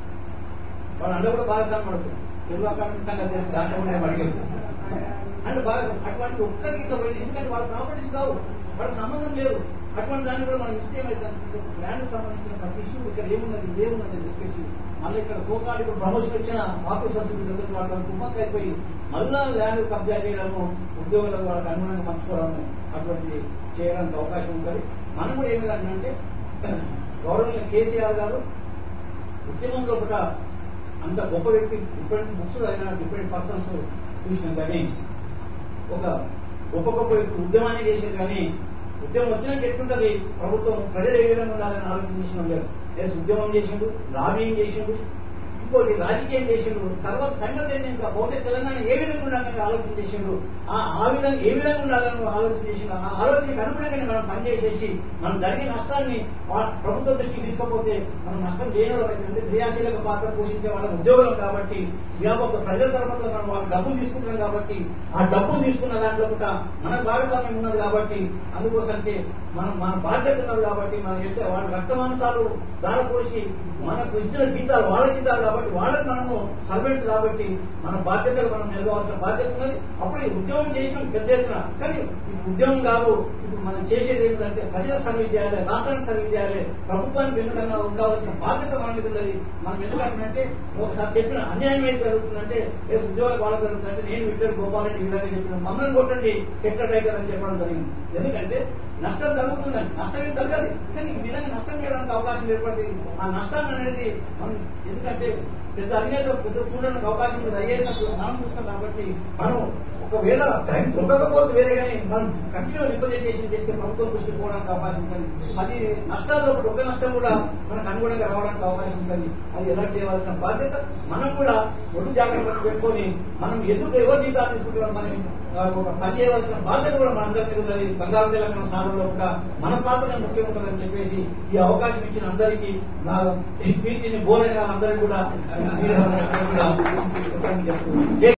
వాళ్ళు అందరూ కూడా బాగా కనబడుతుంది తెలుగు అకాడమీ సంగతి తెలిసి దాంట్లో కూడా ఏం అడిగారు అంటే బాగా అటువంటి ఒక్కరికి ఇట్లా పోయింది ఎందుకంటే వాళ్ళ ప్రాపర్టీస్ కావు వాళ్ళకి సంబంధం లేదు అటువంటి దాన్ని కూడా మనం ఇస్తే ఏమైంది ల్యాండ్ సంబంధించిన ప్రతి ఇష్యూ ఇక్కడ ఏమున్నది ఏమున్నది అని చెప్పేసి మళ్ళీ ఇక్కడ సోకాలు ఇప్పుడు ప్రమోషన్ వచ్చిన ఆఫీసర్స్ దగ్గర వాళ్ళకి కుమ్మక్క అయిపోయి మళ్ళా ల్యాండ్ కబ్జా చేయడము ఉద్యోగులకు వాళ్ళకి అనుగుణంగా పంచుకోవడము అటువంటి చేయడానికి అవకాశం ఉంటుంది మనం కూడా ఏమి అంటే గౌరవనీయ కేసీఆర్ గారు ఉద్యమంలో కూడా అంత గొప్ప వ్యక్తి డిఫరెంట్ బుక్స్ అయినా డిఫరెంట్ పర్సన్స్ చూసినాం కానీ ఒక గొప్ప గొప్ప వ్యక్తి ఉద్యమాన్ని చేసేది కానీ ఉద్యమం వచ్చినాక ఎట్లుంటది ప్రభుత్వం ప్రజలు ఏ విధంగా ఉండాలని ఆలోచన చేసిన లేదు ఎస్ ఉద్యమం చేసిండు లాబింగ్ చేసిండు ఇంకోటి రాజకీయం చేసిండు తర్వాత సంగతి ఇంకా భవిష్యత్ తెలంగాణ ఏ విధంగా ఉండాలని ఆలోచన చేసిండు ఆ ఆ విధంగా ఏ విధంగా ఉండాలని ఆలోచన చేసిండు ఆ ఆలోచనకు అనుగుణంగానే మనం పనిచేసేసి మనం జరిగే నష్టాన్ని వా- ప్రభుత్వ దృష్టికి తీసుకపోతే మనం నష్టం చేయడం అయితే క్రియాశీలక పాత్ర పోషించే వాళ్ళ ఉద్యోగులం కాబట్టి వ్యాపక ప్రజల తరపున మనం వాళ్ళ డబ్బులు తీసుకుంటున్నాం కాబట్టి ఆ డబ్బులు తీసుకున్న దాంట్లో కూడా మన భాగస్వామ్యం ఉన్నది కాబట్టి అందుకోసంటే మనం మన బాధ్యత ఉన్నది కాబట్టి మనం చేస్తే వాళ్ళ రక్తమాంసాలు దారపోసి మనకు ఇచ్చిన జీతాలు వాళ్ళ జీతాలు కాబట్టి వాళ్ళకి మనము సర్వెంట్స్ కాబట్టి మన బాధ్యతలు మనం నిలవలసిన బాధ్యత ఉన్నది అప్పుడు ఈ ఉద్యమం చేసినాం పెద్ద ఎత్తున కానీ ఇప్పుడు ఉద్యమం కాదు ఇప్పుడు మనం చేసేది ఏంటంటే ప్రజలకు సర్వీస్ చేయాలి రాష్ట్రానికి సర్వీస్ చేయాలి ప్రభుత్వానికి ఎందుకన్నా ఉండాల్సిన బాధ్యత మన మీద ఉన్నది మనం ఎందుకంటే ఒకసారి చెప్పిన అన్యాయం ఏం జరుగుతుందంటే ఏ ఉద్యోగాలు వాళ్ళకి జరుగుతుందంటే నేను విక్టర్ గోపాల్ రెడ్డి ఈ విధంగా చెప్పిన మమ్మల్ని కొట్టండి సెక్టర్ టైగర్ అని చెప్పడం జరిగింది ఎందుకంటే నష్టం జరుగుతుందండి నష్టం ఏం జరగదు కానీ ఈ విధంగా నష్టం చేయడానికి అవకాశం ఏర్పడింది ఆ నష్టాన్ని అనేది మనం ఎందుకంటే పెద్ద అన్యాయ పెద్ద చూడడానికి అవకాశం ఉంది అయ్యేటప్పుడు మనం చూస్తాం కాబట్టి మనం ఒకవేళ టైం దొరకకపోతే వేరే కానీ మనం కంటిన్యూ రిప్రజెంటేషన్ చేస్తే ప్రభుత్వం దృష్టికి పోవడానికి అవకాశం ఉంటుంది అది నష్టాల్లో ఒకటి ఒక నష్టం కూడా మనకు అనుగుణంగా రావడానికి అవకాశం ఉంటుంది అది ఎలా చేయవలసిన బాధ్యత మనం కూడా ఒడు జాగ్రత్తలు పెట్టుకొని మనం ఎందుకు ఎవరు జీతాలు తీసుకుంటున్నాం మనం ఆ, ఒక పని చేయవలసిన బాధ్యత కూడా మన అందరికీ ఉన్నది బంగారు తెలంగాణ సాధనలో కూడా మన పాత్ర ముఖ్యం ఉంటుందని చెప్పేసి ఈ అవకాశం ఇచ్చిన అందరికీ నా స్పీచ్ని బోరైన అందరికీ కూడా కూడా కృతజ్ఞతలు చెప్తున్నాను.